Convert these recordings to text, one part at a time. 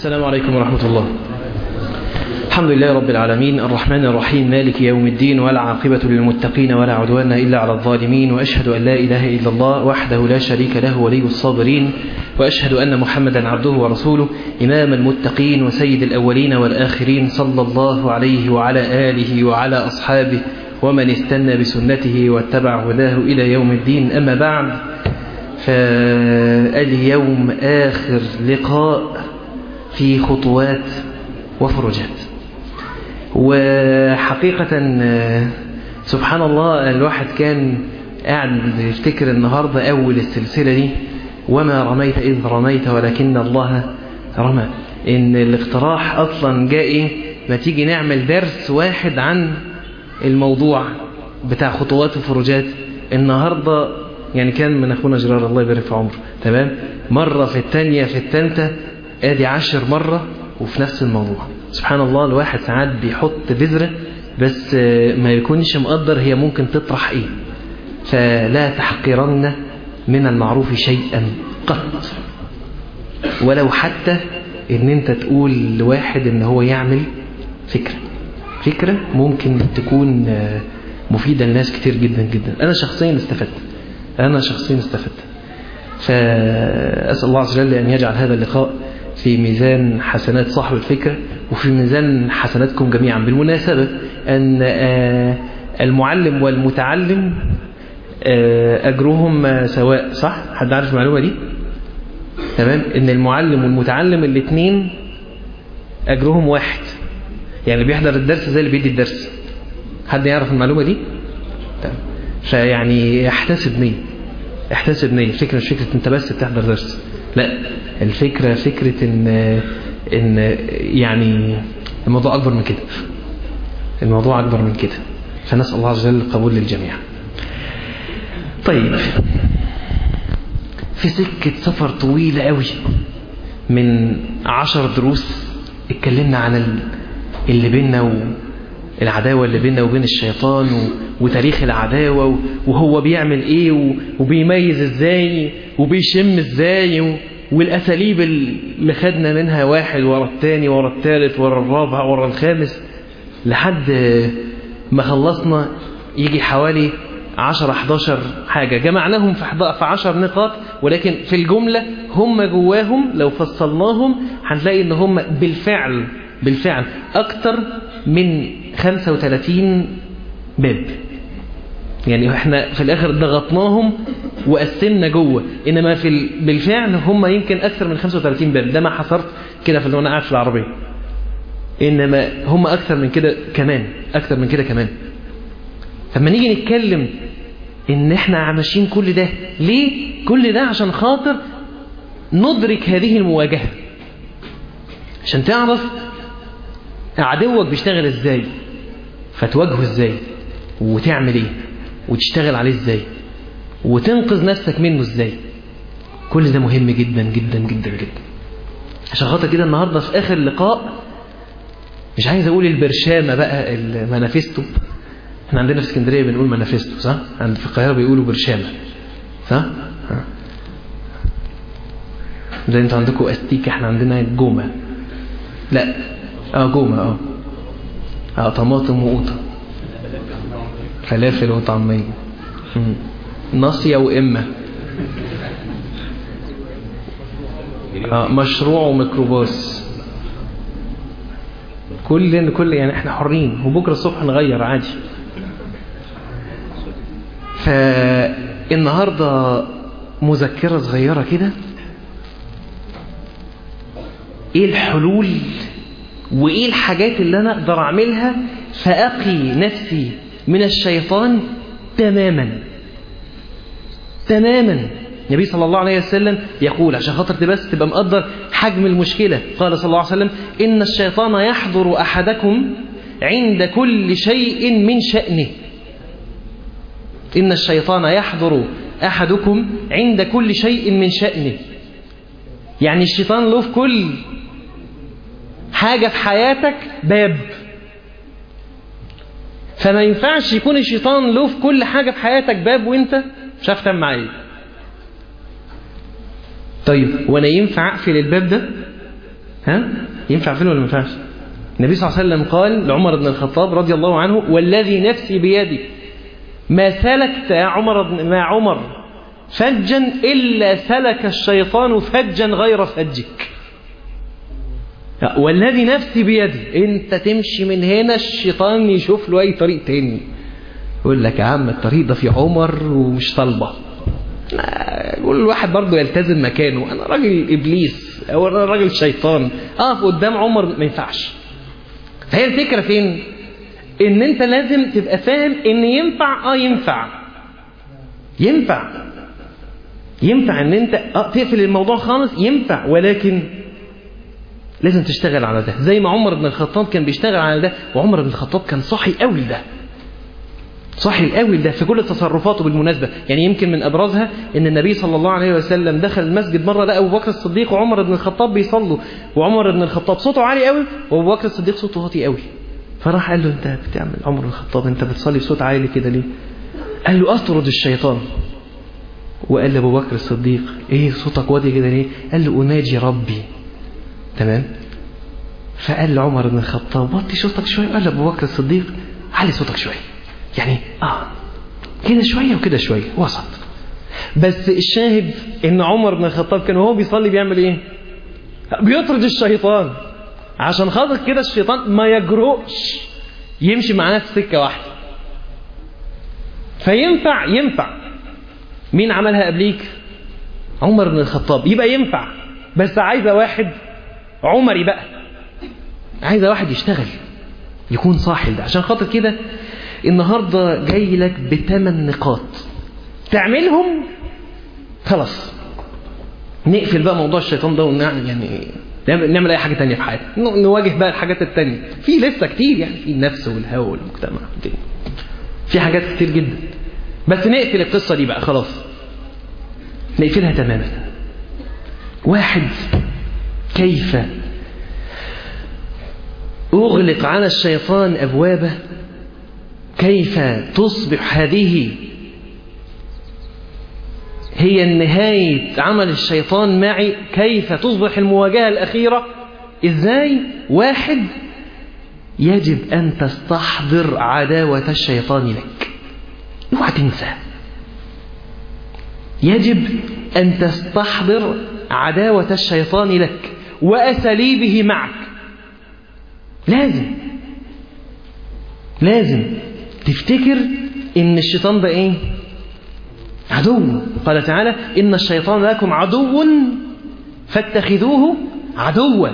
السلام عليكم ورحمة الله الحمد لله رب العالمين الرحمن الرحيم مالك يوم الدين ولا عاقبة للمتقين ولا عدوان إلا على الظالمين وأشهد أن لا إله إلا الله وحده لا شريك له ولي الصابرين وأشهد أن محمدا عبده ورسوله إمام المتقين وسيد الأولين والآخرين صلى الله عليه وعلى آله وعلى أصحابه ومن استنى بسنته واتبع هداه إلى يوم الدين أما بعد فاليوم آخر لقاء في خطوات وفرجات وحقيقة سبحان الله الواحد كان قاعد يفتكر النهاردة أول السلسلة دي وما رميت إذ رميت ولكن الله رمى إن الاقتراح أصلا جاء إيه ما تيجي نعمل درس واحد عن الموضوع بتاع خطوات وفرجات النهاردة يعني كان من أخونا جرار الله يبارك في عمره تمام مرة في الثانية في الثالثة ادي عشر مرة وفي نفس الموضوع سبحان الله الواحد ساعات بيحط بذرة بس ما يكونش مقدر هي ممكن تطرح ايه فلا تحقرن من المعروف شيئا قط ولو حتى ان انت تقول لواحد ان هو يعمل فكرة فكرة ممكن تكون مفيدة لناس كتير جدا جدا انا شخصيا استفدت انا شخصيا استفدت فأسأل الله عز وجل أن يجعل هذا اللقاء في ميزان حسنات صاحب الفكرة وفي ميزان حسناتكم جميعا بالمناسبة أن المعلم والمتعلم أجرهم سواء صح؟ حد عارف المعلومة دي؟ تمام؟ إن المعلم والمتعلم الاثنين أجرهم واحد يعني اللي بيحضر الدرس زي اللي بيدي الدرس حد يعرف المعلومة دي؟ تمام فيعني احتسب نية احتسب نية الفكرة مش فكرة انت بس بتحضر درس لا الفكرة فكرة ان ان يعني الموضوع اكبر من كده الموضوع اكبر من كده فنسأل الله عز وجل القبول للجميع طيب في سكة سفر طويلة قوي من عشر دروس اتكلمنا عن اللي بيننا العداوة اللي بيننا وبين الشيطان و... وتاريخ العداوة وهو بيعمل ايه وبيميز ازاي وبيشم ازاي و... والاساليب اللي خدنا منها واحد ورا الثاني ورا الثالث ورا الرابع ورا الخامس لحد ما خلصنا يجي حوالي 10 11 حاجة جمعناهم في 10 نقاط ولكن في الجملة هم جواهم لو فصلناهم هنلاقي ان هم بالفعل بالفعل اكتر من 35 باب يعني احنا في الاخر ضغطناهم وقسمنا جوه انما في بالفعل هم يمكن اكثر من 35 باب ده ما حصرت كده في وانا قاعد في العربيه انما هم اكثر من كده كمان اكثر من كده كمان فلما نيجي نتكلم ان احنا ماشيين كل ده ليه كل ده عشان خاطر ندرك هذه المواجهه عشان تعرف عدوك بيشتغل ازاي فتواجهه ازاي وتعمل ايه وتشتغل عليه ازاي وتنقذ نفسك منه ازاي كل ده مهم جدا جدا جدا جدا عشان خاطر كده النهارده في اخر لقاء مش عايز اقول البرشامه بقى المانيفستو احنا عندنا في اسكندريه بنقول مانيفستو صح عند في القاهره بيقولوا برشامه صح زي انتوا عندكم استيكه احنا عندنا جومه لا اه جومه اه اه طماطم وقوطه فلافل وطعمية ناصية وإمة آه مشروع وميكروباص كل كل يعني احنا حرين وبكره الصبح نغير عادي فالنهارده مذكره صغيره كده ايه الحلول وايه الحاجات اللي انا اقدر اعملها فاقي نفسي من الشيطان تماما تماما النبي صلى الله عليه وسلم يقول عشان خاطر بس تبقى مقدر حجم المشكلة قال صلى الله عليه وسلم إن الشيطان يحضر أحدكم عند كل شيء من شأنه إن الشيطان يحضر أحدكم عند كل شيء من شأنه يعني الشيطان له في كل حاجة في حياتك باب فما ينفعش يكون الشيطان له في كل حاجة في حياتك باب وانت مش عارف تعمل معاه ايه طيب وانا ينفع اقفل الباب ده ها ينفع فين ولا ما ينفعش النبي صلى الله عليه وسلم قال لعمر بن الخطاب رضي الله عنه والذي نفسي بيدي ما سلكت يا عمر بن ما عمر فجا إلا سلك الشيطان فجا غير فجك والذي نفسي بيدي انت تمشي من هنا الشيطان يشوف له اي طريق تاني يقول لك يا عم الطريق ده في عمر ومش طالبه يقول الواحد برضه يلتزم مكانه انا راجل ابليس او انا راجل شيطان اقف قدام عمر ما ينفعش فهي الفكره فين ان انت لازم تبقى فاهم ان ينفع اه ينفع ينفع ينفع ان انت اه تقفل الموضوع خالص ينفع ولكن لازم تشتغل على ده زي ما عمر بن الخطاب كان بيشتغل على ده وعمر بن الخطاب كان صاحي قوي ده صاحي قوي ده في كل تصرفاته بالمناسبة يعني يمكن من أبرزها إن النبي صلى الله عليه وسلم دخل المسجد مرة لقى أبو بكر الصديق وعمر بن الخطاب بيصلوا وعمر بن الخطاب صوته عالي قوي وأبو بكر الصديق صوته واطي قوي فراح قال له أنت بتعمل عمر بن الخطاب أنت بتصلي بصوت عالي كده ليه؟ قال له أطرد الشيطان وقال لأبو بكر الصديق إيه صوتك واطي كده ليه؟ قال له أناجي ربي تمام فقال لعمر بن الخطاب وطي صوتك شوية قال لأبو بكر الصديق علي صوتك شوية يعني اه كده شوية وكده شوية وسط بس الشاهد ان عمر بن الخطاب كان وهو بيصلي بيعمل ايه بيطرد الشيطان عشان خاطر كده الشيطان ما يجرؤش يمشي معانا في سكة واحدة فينفع ينفع مين عملها قبليك عمر بن الخطاب يبقى ينفع بس عايزة واحد عمري بقى عايزة واحد يشتغل يكون صاحي ده عشان خاطر كده النهاردة جاي لك بثمان نقاط تعملهم خلاص نقفل بقى موضوع الشيطان ده ونعمل يعني نعمل اي حاجة تانية في حياتنا نواجه بقى الحاجات التانية في لسه كتير يعني في النفس والهوى والمجتمع في حاجات كتير جدا بس نقفل القصة دي بقى خلاص نقفلها تماما واحد كيف أغلق على الشيطان أبوابه كيف تصبح هذه هي نهاية عمل الشيطان معي كيف تصبح المواجهة الأخيرة إزاي واحد يجب أن تستحضر عداوة الشيطان لك اوعى تنسى يجب أن تستحضر عداوة الشيطان لك وأساليبه معك لازم لازم تفتكر ان الشيطان ده ايه عدو قال تعالى ان الشيطان لكم عدو فاتخذوه عدوا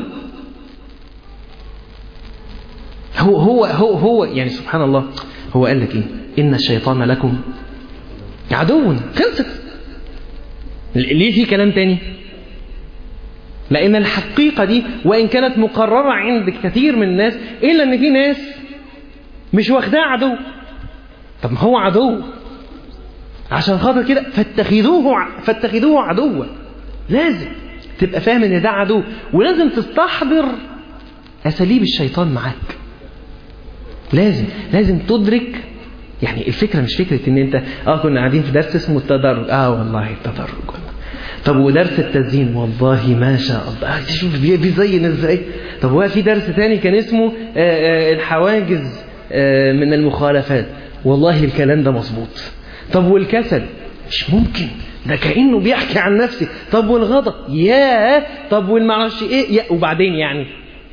هو هو هو هو يعني سبحان الله هو قال لك ايه ان الشيطان لكم عدو خلصت ليه في كلام تاني لان الحقيقه دي وان كانت مقرره عند كثير من الناس الا ان في ناس مش واخداه عدو طب ما هو عدو عشان خاطر كده فاتخذوه فاتخذوه عدوا لازم تبقى فاهم ان ده عدو ولازم تستحضر اساليب الشيطان معاك لازم لازم تدرك يعني الفكره مش فكره ان انت اه كنا قاعدين في درس اسمه التدرج اه والله التدرج طب ودرس التزيين والله ما شاء الله شوف بيزين ازاي طب هو في درس ثاني كان اسمه آآ آآ الحواجز آآ من المخالفات والله الكلام ده مظبوط طب والكسل مش ممكن ده كأنه بيحكي عن نفسه طب والغضب ياه طب والمعرفش ايه يا وبعدين يعني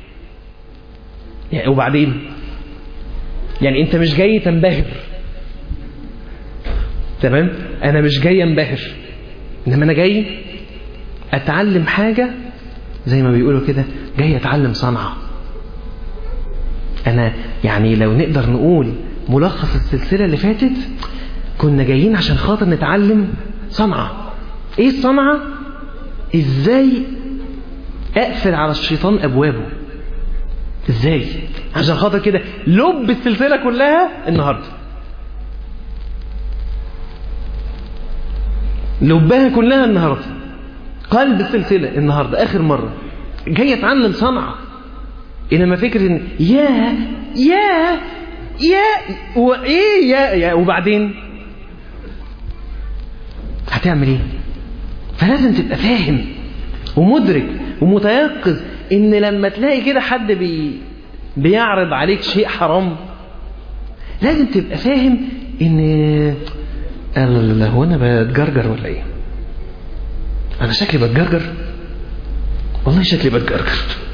يعني وبعدين يعني انت مش جاي تنبهر تمام انا مش جاي انبهر انما انا جاي اتعلم حاجة زي ما بيقولوا كده جاي اتعلم صنعة انا يعني لو نقدر نقول ملخص السلسلة اللي فاتت كنا جايين عشان خاطر نتعلم صنعة ايه الصنعة ازاي اقفل على الشيطان ابوابه ازاي عشان خاطر كده لب السلسلة كلها النهاردة لبها كلها النهاردة قلب السلسلة النهاردة آخر مرة جاي أتعلم صنعة إنما فكرة إن يا يا يا وإيه يا, يا وبعدين هتعمل إيه فلازم تبقى فاهم ومدرك ومتيقظ ان لما تلاقي كده حد بي بيعرض عليك شيء حرام لازم تبقى فاهم ان لا لا لا هو انا بتجرجر ولا ايه انا شكلي بتجرجر والله شكلي بتجرجر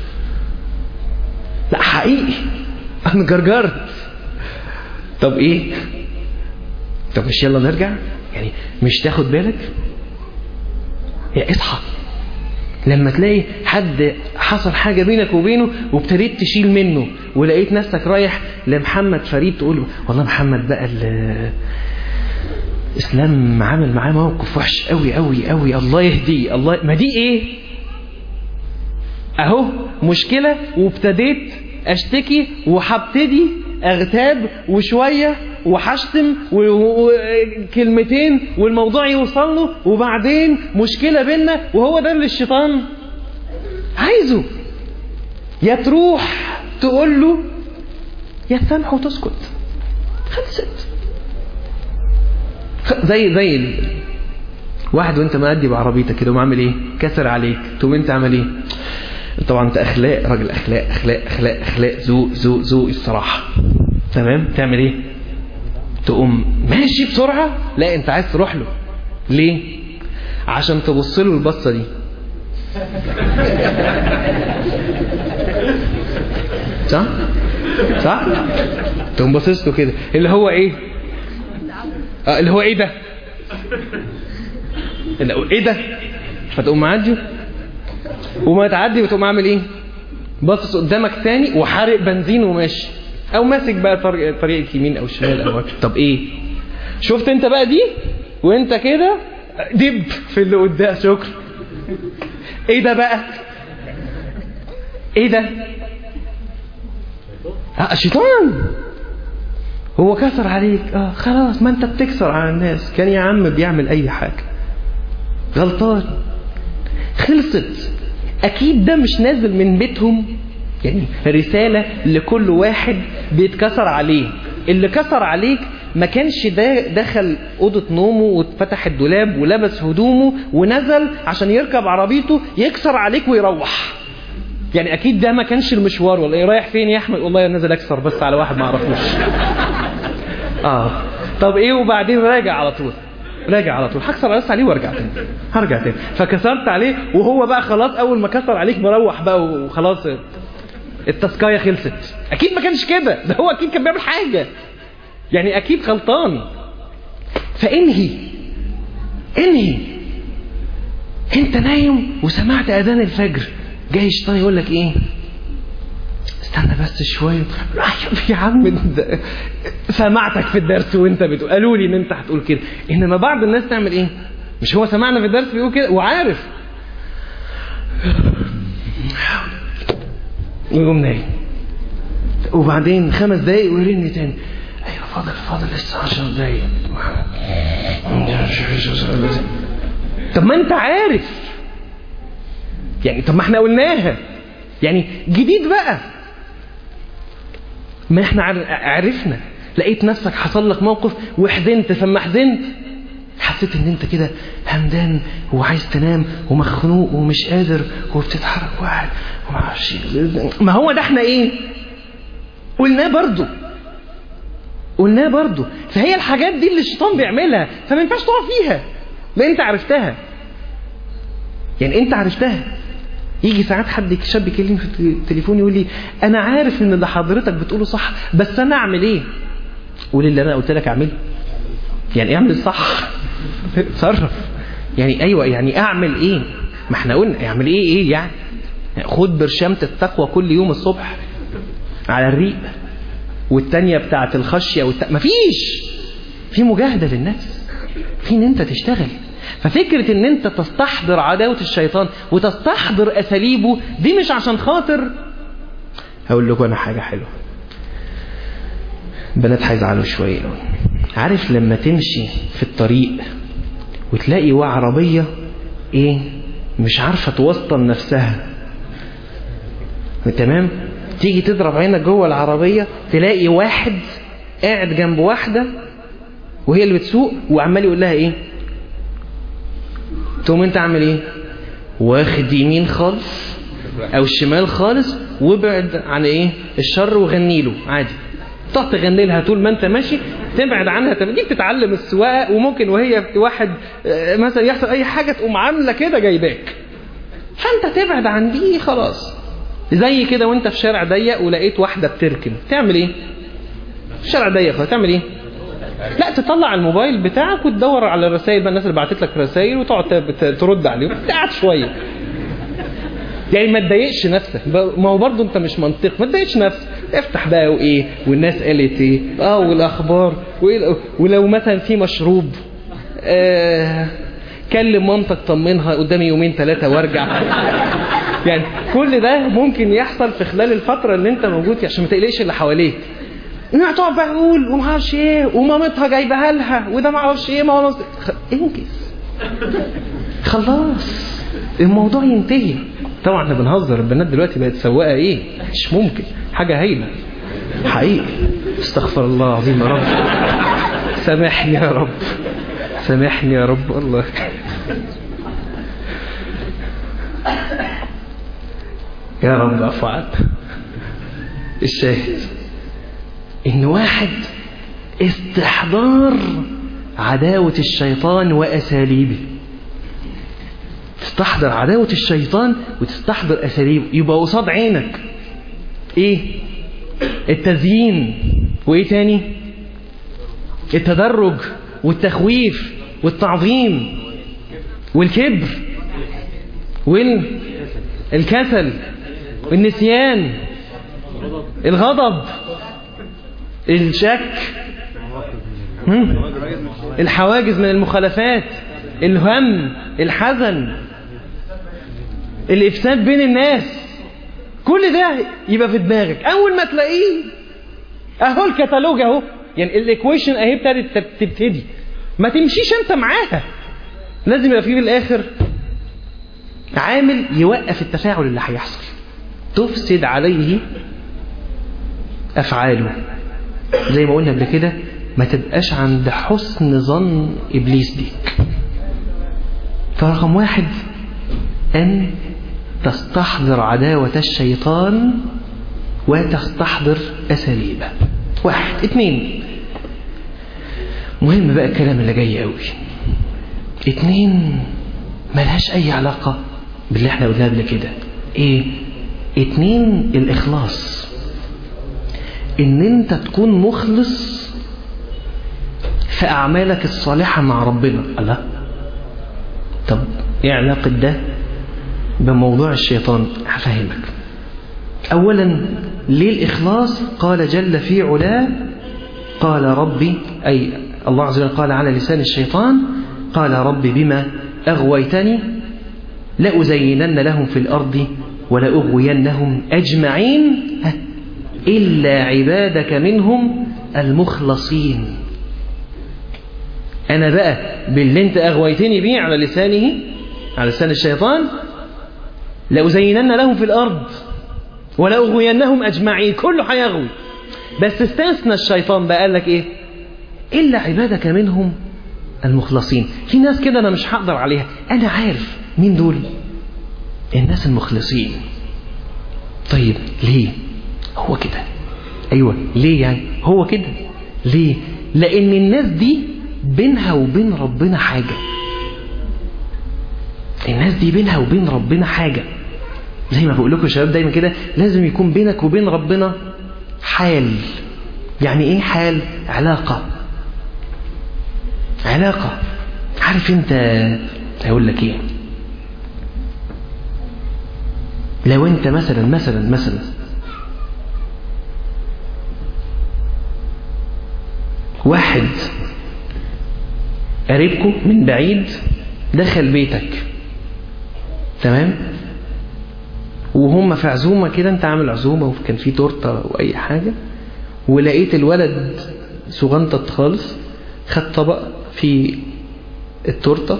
لا حقيقي انا جرجرت طب ايه طب مش يلا نرجع يعني مش تاخد بالك يا اصحى لما تلاقي حد حصل حاجة بينك وبينه وابتديت تشيل منه ولقيت نفسك رايح لمحمد فريد تقول له والله محمد بقى الإسلام عامل معاه موقف وحش قوي قوي قوي الله يهديه الله ما دي ايه اهو مشكلة وابتديت اشتكي وهبتدي اغتاب وشوية وحشتم وكلمتين والموضوع يوصل له وبعدين مشكلة بينا وهو ده اللي الشيطان عايزه يا تروح تقول له يا تسامح وتسكت خلصت زي زي ال... واحد وانت مادي بعربيتك كده ومعمل ايه كسر عليك تقوم انت عامل ايه طبعا انت اخلاق راجل اخلاق اخلاق اخلاق اخلاق ذوق ذوق ذوق الصراحه تمام تعمل ايه تقوم ماشي بسرعه لا انت عايز تروح له ليه عشان تبص له البصه دي صح صح تقوم باصص له كده اللي هو ايه آه اللي هو ايه ده اللي هو ايه ده فتقوم معدي وما تعدي وتقوم عامل ايه باصص قدامك تاني وحارق بنزين وماشي او ماسك بقى طريق طريق اليمين او الشمال او طب ايه شفت انت بقى دي وانت كده دب في اللي قدام شكرا ايه ده بقى ايه ده آه شيطان هو كسر عليك اه خلاص ما انت بتكسر على الناس كان يا عم بيعمل اي حاجة غلطان خلصت اكيد ده مش نازل من بيتهم يعني رسالة لكل واحد بيتكسر عليه اللي كسر عليك ما كانش ده دخل أوضة نومه وفتح الدولاب ولبس هدومه ونزل عشان يركب عربيته يكسر عليك ويروح يعني أكيد ده ما كانش المشوار ولا إيه رايح فين يا أحمد والله نازل أكسر بس على واحد ما أعرفوش آه طب إيه وبعدين راجع على طول راجع على طول هكسر بس عليه وارجع تاني هرجع تاني فكسرت عليه وهو بقى خلاص اول ما كسر عليك مروح بقى وخلاص التسكايه خلصت اكيد ما كانش كده ده هو اكيد كان بيعمل حاجه يعني اكيد غلطان فانهي انهي انت نايم وسمعت اذان الفجر جاي الشيطان يقول لك ايه استنى بس شويه يا عم ده سمعتك في الدرس وانت بتقول قالوا لي ان انت هتقول كده انما بعض الناس تعمل ايه مش هو سمعنا في الدرس بيقول كده وعارف ويقوم نايم وبعدين خمس دقايق ويرن تاني ايوه فاضل فاضل لسه 10 دقايق طب ما انت عارف يعني طب ما احنا قلناها يعني جديد بقى ما احنا عرفنا لقيت نفسك حصل لك موقف وحزنت فما حزنت حسيت ان انت كده همدان وعايز تنام ومخنوق ومش قادر وبتتحرك واحد ومعرفش ما هو ده احنا ايه قلناه برضو قلناه برضو فهي الحاجات دي اللي الشيطان بيعملها فما ينفعش تقع فيها لان انت عرفتها يعني انت عرفتها يجي ساعات حد شاب يكلمني في التليفون يقول لي انا عارف ان اللي حضرتك بتقوله صح بس انا اعمل ايه قول اللي انا قلت لك اعمله يعني اعمل صح تصرف يعني ايوه يعني اعمل ايه ما احنا قلنا اعمل ايه ايه يعني خد برشامة التقوى كل يوم الصبح على الريق والتانية بتاعت الخشية والت... مفيش في مجاهدة للنفس في ان انت تشتغل ففكرة ان انت تستحضر عداوة الشيطان وتستحضر اساليبه دي مش عشان خاطر هقول لكم انا حاجة حلوة بنات هيزعلوا شوية عارف لما تمشي في الطريق وتلاقي عربية ايه مش عارفة توسطن نفسها تمام تيجي تضرب عينك جوه العربية تلاقي واحد قاعد جنب واحدة وهي اللي بتسوق وعمال يقول لها ايه تقوم انت عامل ايه واخد يمين خالص او الشمال خالص وابعد عن ايه الشر وغني له عادي تقعد تغني لها طول ما انت ماشي تبعد عنها تمام دي بتتعلم السواقه وممكن وهي واحد آه، مثلا يحصل اي حاجه تقوم عامله كده جايباك فانت تبعد عن دي خلاص زي كده وانت في شارع ضيق ولقيت واحده بتركن تعمل ايه في شارع ضيق خالص تعمل ايه لا تطلع الموبايل بتاعك وتدور على الرسائل بقى الناس اللي بعتت لك رسائل وتقعد ت- ترد عليهم قاعد شويه يعني ما تضايقش نفسك ب- ما هو برضه انت مش منطق ما تضايقش نفسك افتح بقى وايه والناس قالت ايه اه والاخبار وإيه ولو مثلا في مشروب آه كلم مامتك طمنها قدامي يومين ثلاثه وارجع يعني كل ده ممكن يحصل في خلال الفتره اللي انت موجود فيها عشان ما تقلقش اللي حواليك انها تقعد بقى تقول وما اعرفش ايه ومامتها جايبها لها وده ما اعرفش ايه ما اعرفش خ... انجز خلاص الموضوع ينتهي طبعا احنا بنهزر البنات دلوقتي بقت سواقه ايه مش ممكن حاجه هايله حقيقي استغفر الله العظيم يا رب سامحني يا رب سامحني يا رب الله يا رب عفو عنك الشاهد ان واحد استحضار عداوة الشيطان وأساليبه تستحضر عداوة الشيطان وتستحضر أساليبه يبقى قصاد عينك إيه التزيين وإيه تاني التدرج والتخويف والتعظيم والكبر والكسل والنسيان الغضب الشك هم؟ الحواجز من المخالفات الهم الحزن الإفساد بين الناس كل ده يبقى في دماغك أول ما تلاقيه أهو الكتالوج أهو يعني الإكويشن أهي ابتدت تبتدي ما تمشيش أنت معاها لازم يبقى فيه في الآخر عامل يوقف التفاعل اللي هيحصل تفسد عليه أفعاله زي ما قلنا قبل كده ما تبقاش عند حسن ظن إبليس بيك فرقم واحد أن تستحضر عداوة الشيطان وتستحضر أساليبه واحد اتنين مهم بقى الكلام اللي جاي قوي اتنين ملهاش أي علاقة باللي احنا قلناه قبل كده ايه اتنين الإخلاص ان انت تكون مخلص في أعمالك الصالحة مع ربنا الله طب ايه علاقة ده بموضوع الشيطان هفهمك أولا ليه الإخلاص قال جل في علاه قال ربي أي الله عز وجل قال على لسان الشيطان قال ربي بما أغويتني لأزينن لهم في الأرض ولأغوينهم أجمعين إلا عبادك منهم المخلصين أنا بقى باللي أنت أغويتني بيه على لسانه على لسان الشيطان لأزينن لهم في الأرض ولأغوينهم أجمعين كله هيغوي بس استثنى الشيطان بقى قال لك إيه إلا عبادك منهم المخلصين في ناس كده أنا مش هقدر عليها أنا عارف مين دول الناس المخلصين طيب ليه هو كده أيوة ليه يعني هو كده ليه لأن الناس دي بينها وبين ربنا حاجة الناس دي بينها وبين ربنا حاجة زي ما بقول لكم يا شباب دايما كده لازم يكون بينك وبين ربنا حال يعني ايه حال علاقة علاقة عارف انت هقول لك ايه لو انت مثلا مثلا مثلا واحد قريبكم من بعيد دخل بيتك تمام وهم في عزومة كده انت عامل عزومة وكان في تورته او اي حاجة ولقيت الولد صغنطط خالص خد طبق في التورته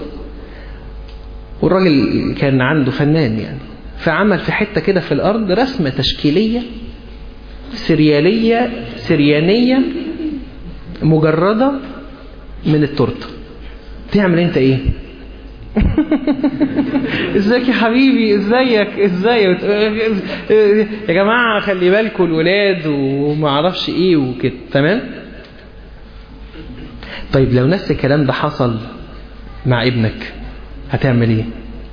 والراجل كان عنده فنان يعني فعمل في حتة كده في الأرض رسمة تشكيلية سريالية سريانية مجردة من التورته تعمل انت ايه ازيك يا حبيبي ازيك ازيك يا جماعه خلي بالكم الولاد وما اعرفش ايه وكده تمام طيب لو نفس الكلام ده حصل مع ابنك هتعمل ايه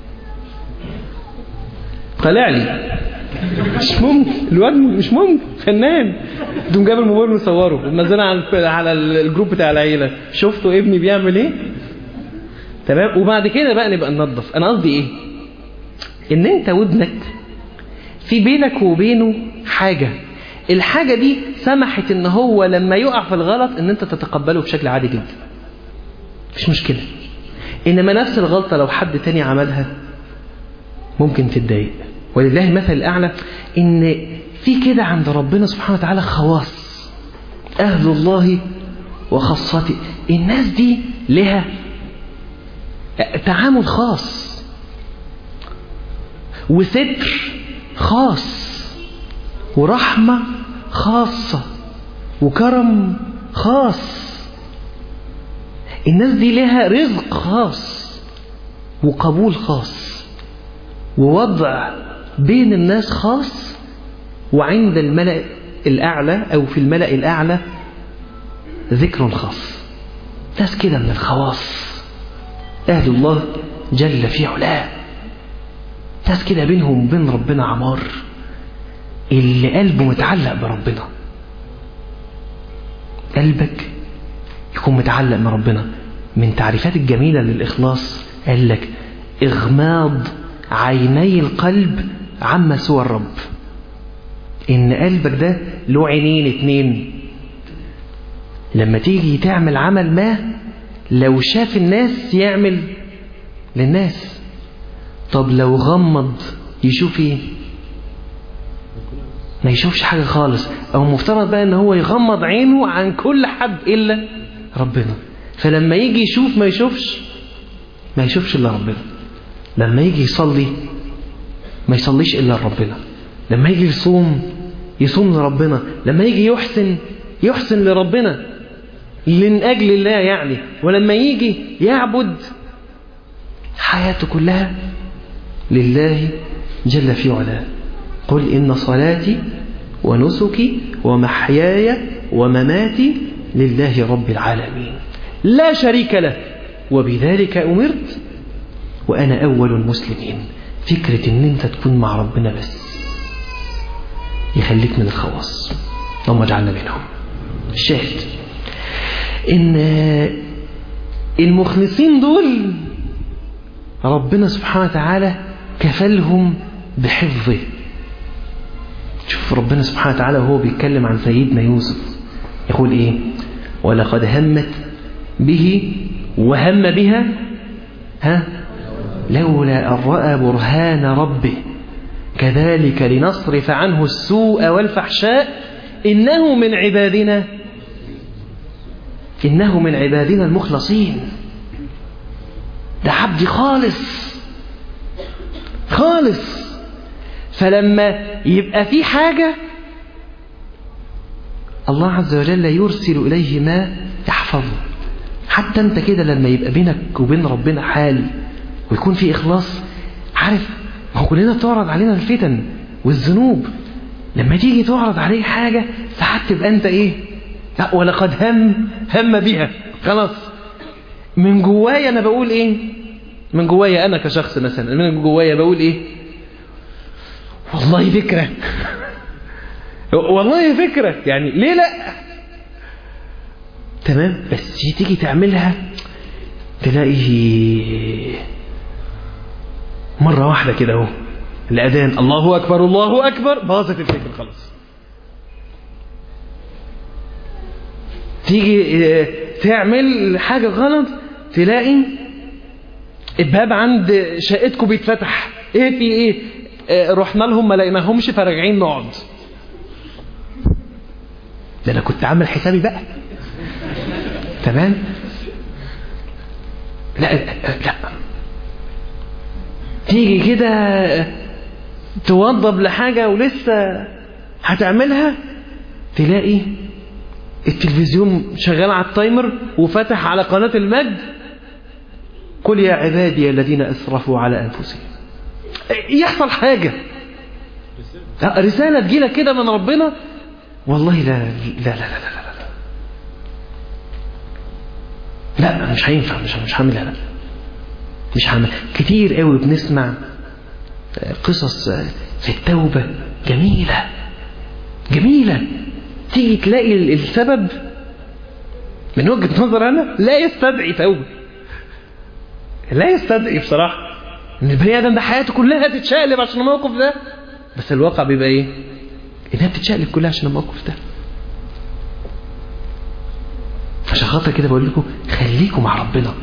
طلع لي مش ممكن الواد مش ممكن فنان تقوم جاب الموبايل مصوره ومنزله على على الجروب بتاع العيله شفتوا ابني بيعمل ايه تمام وبعد كده بقى نبقى ننظف انا قصدي ايه ان انت وابنك في بينك وبينه حاجه الحاجه دي سمحت ان هو لما يقع في الغلط ان انت تتقبله بشكل عادي جدا مفيش مشكله انما نفس الغلطه لو حد تاني عملها ممكن تتضايق ولله المثل الأعلى إن في كده عند ربنا سبحانه وتعالى خواص أهل الله وخاصته الناس دي لها تعامل خاص وستر خاص ورحمة خاصة وكرم خاص الناس دي لها رزق خاص وقبول خاص ووضع بين الناس خاص وعند الملأ الأعلى أو في الملأ الأعلى ذكر خاص ناس كده من الخواص أهل الله جل في علاه ناس كده بينهم وبين ربنا عمار اللي قلبه متعلق بربنا قلبك يكون متعلق بربنا من تعريفات الجميلة للإخلاص قال لك إغماض عيني القلب عما سوى الرب إن قلبك ده له عينين اتنين لما تيجي تعمل عمل ما لو شاف الناس يعمل للناس طب لو غمض يشوف ايه ما يشوفش حاجة خالص او مفترض بقى ان هو يغمض عينه عن كل حد الا ربنا فلما يجي يشوف ما يشوفش ما يشوفش الا ربنا لما يجي يصلي ما يصليش الا لربنا لما يجي يصوم يصوم لربنا لما يجي يحسن يحسن لربنا من أجل الله يعني ولما يجي يعبد حياته كلها لله جل في علاه قل إن صلاتي ونسكي ومحياي ومماتي لله رب العالمين لا شريك له وبذلك أمرت وأنا أول المسلمين فكرة إن أنت تكون مع ربنا بس يخليك من الخواص اللهم اجعلنا منهم الشاهد ان المخلصين دول ربنا سبحانه وتعالى كفلهم بحفظه شوف ربنا سبحانه وتعالى وهو بيتكلم عن سيدنا يوسف يقول ايه ولقد همت به وهم بها ها لولا أن رأى برهان ربه كذلك لنصرف عنه السوء والفحشاء إنه من عبادنا إنه من عبادنا المخلصين ده عبدي خالص خالص فلما يبقى في حاجة الله عز وجل يرسل إليه ما يحفظه حتى أنت كده لما يبقى بينك وبين ربنا حال ويكون في إخلاص عارف ما هو كلنا بتعرض علينا الفتن والذنوب لما تيجي تعرض عليه حاجة ساعات تبقى أنت إيه لا ولقد هم هم بها خلاص من جوايا أنا بقول إيه من جوايا أنا كشخص مثلا من جوايا بقول إيه والله فكرة والله فكرة يعني ليه لا تمام بس تيجي تعملها تلاقي مرة واحدة كده اهو الأذان الله أكبر الله أكبر باظت الفكرة خلاص تيجي تعمل حاجة غلط تلاقي الباب عند شقتكم بيتفتح ايه في ايه اه رحنا لهم ما لقيناهمش فراجعين نقعد ده انا كنت عامل حسابي بقى تمام لا لا تيجي كده توضب لحاجة ولسه هتعملها تلاقي التلفزيون شغال على التايمر وفتح على قناة المجد قل يا عبادي الذين أسرفوا على أنفسهم يحصل حاجة رسالة تجيلك كده من ربنا والله لا لا لا لا لا لا لا, لا مش هينفع مش مش هعملها لا مش هعمل كتير قوي بنسمع قصص في التوبة جميلة جميلة تيجي تلاقي السبب من وجهة نظر أنا لا يستدعي توبة لا يستدعي بصراحة ان البني ادم ده حياته كلها تتشقلب عشان الموقف ده بس الواقع بيبقى ايه انها بتتشقلب كلها عشان الموقف ده عشان خاطر كده بقول لكم خليكم مع ربنا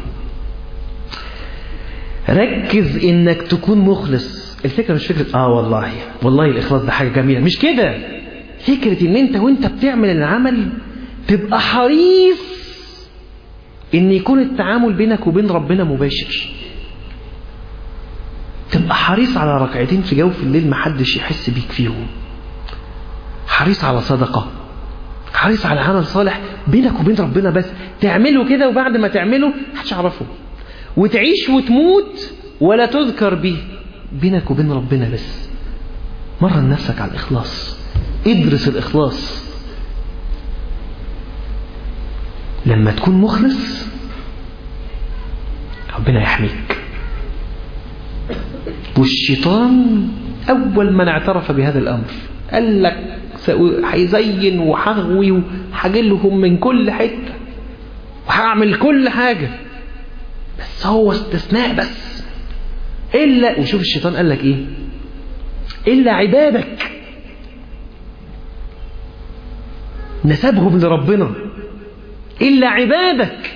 ركز انك تكون مخلص الفكره مش فكره اه والله والله الاخلاص ده حاجه جميله مش كده فكره ان انت وانت بتعمل العمل تبقى حريص ان يكون التعامل بينك وبين ربنا مباشر تبقى حريص على ركعتين في جوف الليل محدش يحس بيك فيهم حريص على صدقة حريص على عمل صالح بينك وبين ربنا بس تعمله كده وبعد ما تعمله محدش يعرفه وتعيش وتموت ولا تذكر به بينك وبين ربنا بس مرن نفسك على الإخلاص ادرس الإخلاص لما تكون مخلص ربنا يحميك والشيطان أول من اعترف بهذا الأمر قال لك هيزين وهغوي وهجلهم من كل حتة وهعمل كل حاجة بس هو استثناء بس إلا وشوف الشيطان قال لك إيه إلا عبادك نسبهم لربنا إلا عبادك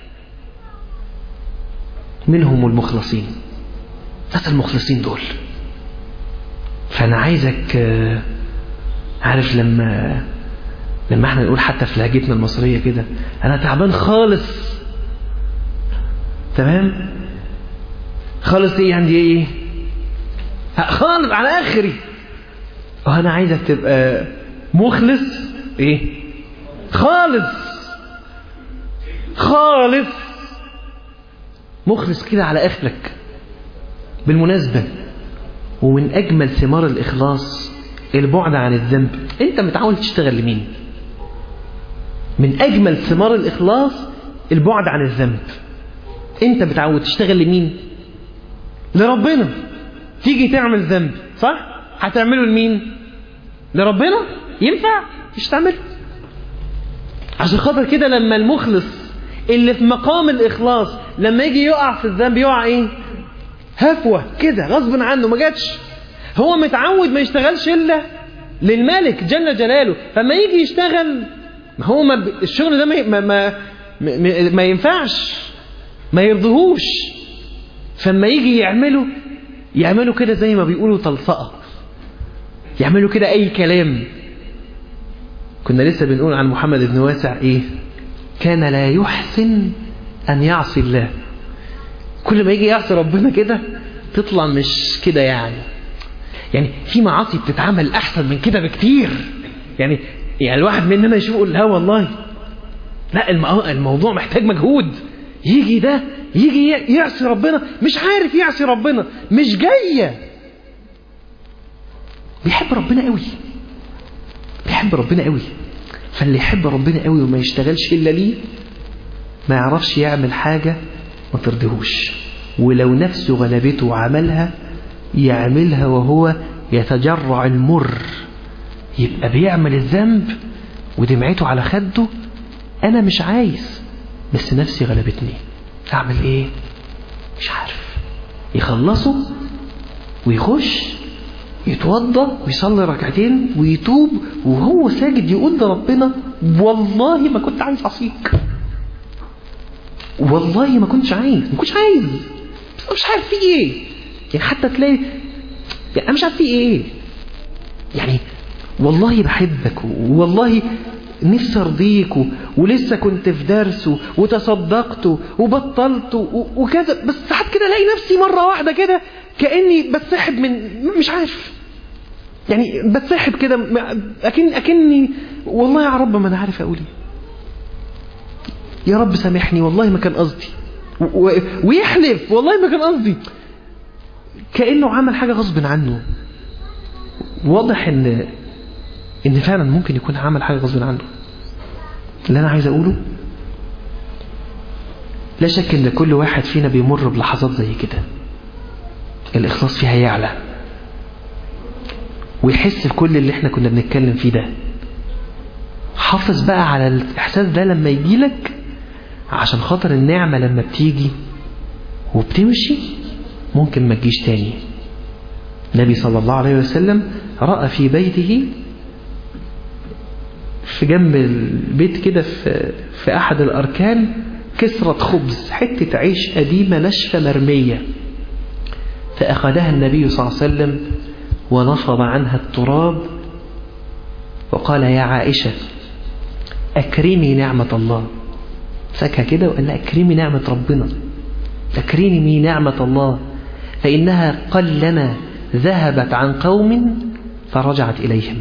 منهم المخلصين بس المخلصين دول فأنا عايزك عارف لما لما احنا نقول حتى في لهجتنا المصرية كده أنا تعبان خالص تمام خالص ايه عندي ايه خالص على اخري وانا عايزك تبقى مخلص ايه خالص خالص مخلص كده على اخرك بالمناسبة ومن أجمل ثمار الإخلاص البعد عن الذنب أنت متعود تشتغل لمين من أجمل ثمار الإخلاص البعد عن الذنب أنت متعود تشتغل لمين لربنا تيجي تعمل ذنب صح هتعمله لمين لربنا ينفع مش تعمله عشان خاطر كده لما المخلص اللي في مقام الإخلاص لما يجي يقع في الذنب يقع ايه هفوة كده غصب عنه ما جاتش هو متعود ما يشتغلش إلا للملك جل جلاله فما يجي يشتغل ما هو ما الشغل ده ما, ما, ما, ما ينفعش ما يرضيهوش فما يجي يعمله يعملوا كده زي ما بيقولوا تلصقة يعملوا كده أي كلام كنا لسه بنقول عن محمد بن واسع إيه كان لا يحسن أن يعصي الله كل ما يجي يعصي ربنا كده تطلع مش كده يعني يعني في معاصي بتتعمل أحسن من كده بكتير يعني يعني الواحد مننا يشوف يقول لا والله لا الموضوع محتاج مجهود يجي ده يجي يعصي ربنا مش عارف يعصي ربنا مش جاية بيحب ربنا قوي بيحب ربنا قوي فاللي يحب ربنا قوي وما يشتغلش إلا ليه ما يعرفش يعمل حاجة ما ترضيهوش ولو نفسه غلبته وعملها يعملها وهو يتجرع المر يبقى بيعمل الذنب ودمعته على خده أنا مش عايز بس نفسي غلبتني أعمل إيه مش عارف يخلصه ويخش يتوضى ويصلي ركعتين ويتوب وهو ساجد يقول لربنا والله ما كنت عايز أعصيك والله ما كنتش عايز ما كنتش عايز بس مش عارف في ايه يعني حتى تلاقي يعني انا مش عارف في ايه يعني والله بحبك والله نفسي ارضيك ولسه كنت في درس وتصدقت وبطلت وكذا بس ساعات كده الاقي نفسي مره واحده كده كاني بتسحب من مش عارف يعني بتسحب كده اكن اكني والله يا رب ما انا عارف اقول ايه يا رب سامحني والله ما كان قصدي و... ويحلف والله ما كان قصدي كأنه عمل حاجة غصب عنه واضح ان ان فعلا ممكن يكون عمل حاجة غصب عنه اللي انا عايز اقوله لا شك ان كل واحد فينا بيمر بلحظات زي كده الاخلاص فيها يعلى ويحس بكل اللي احنا كنا بنتكلم فيه ده حافظ بقى على الاحساس ده لما يجيلك عشان خاطر النعمة لما بتيجي وبتمشي ممكن ما تجيش تاني النبي صلى الله عليه وسلم رأى في بيته في جنب البيت كده في, في أحد الأركان كسرة خبز حتة عيش قديمة ناشفة مرمية فأخذها النبي صلى الله عليه وسلم ونفض عنها التراب وقال يا عائشة أكرمي نعمة الله سكها كده وقال لها أكرمي نعمة ربنا أكرمي نعمة الله فإنها قلما ذهبت عن قوم فرجعت إليهم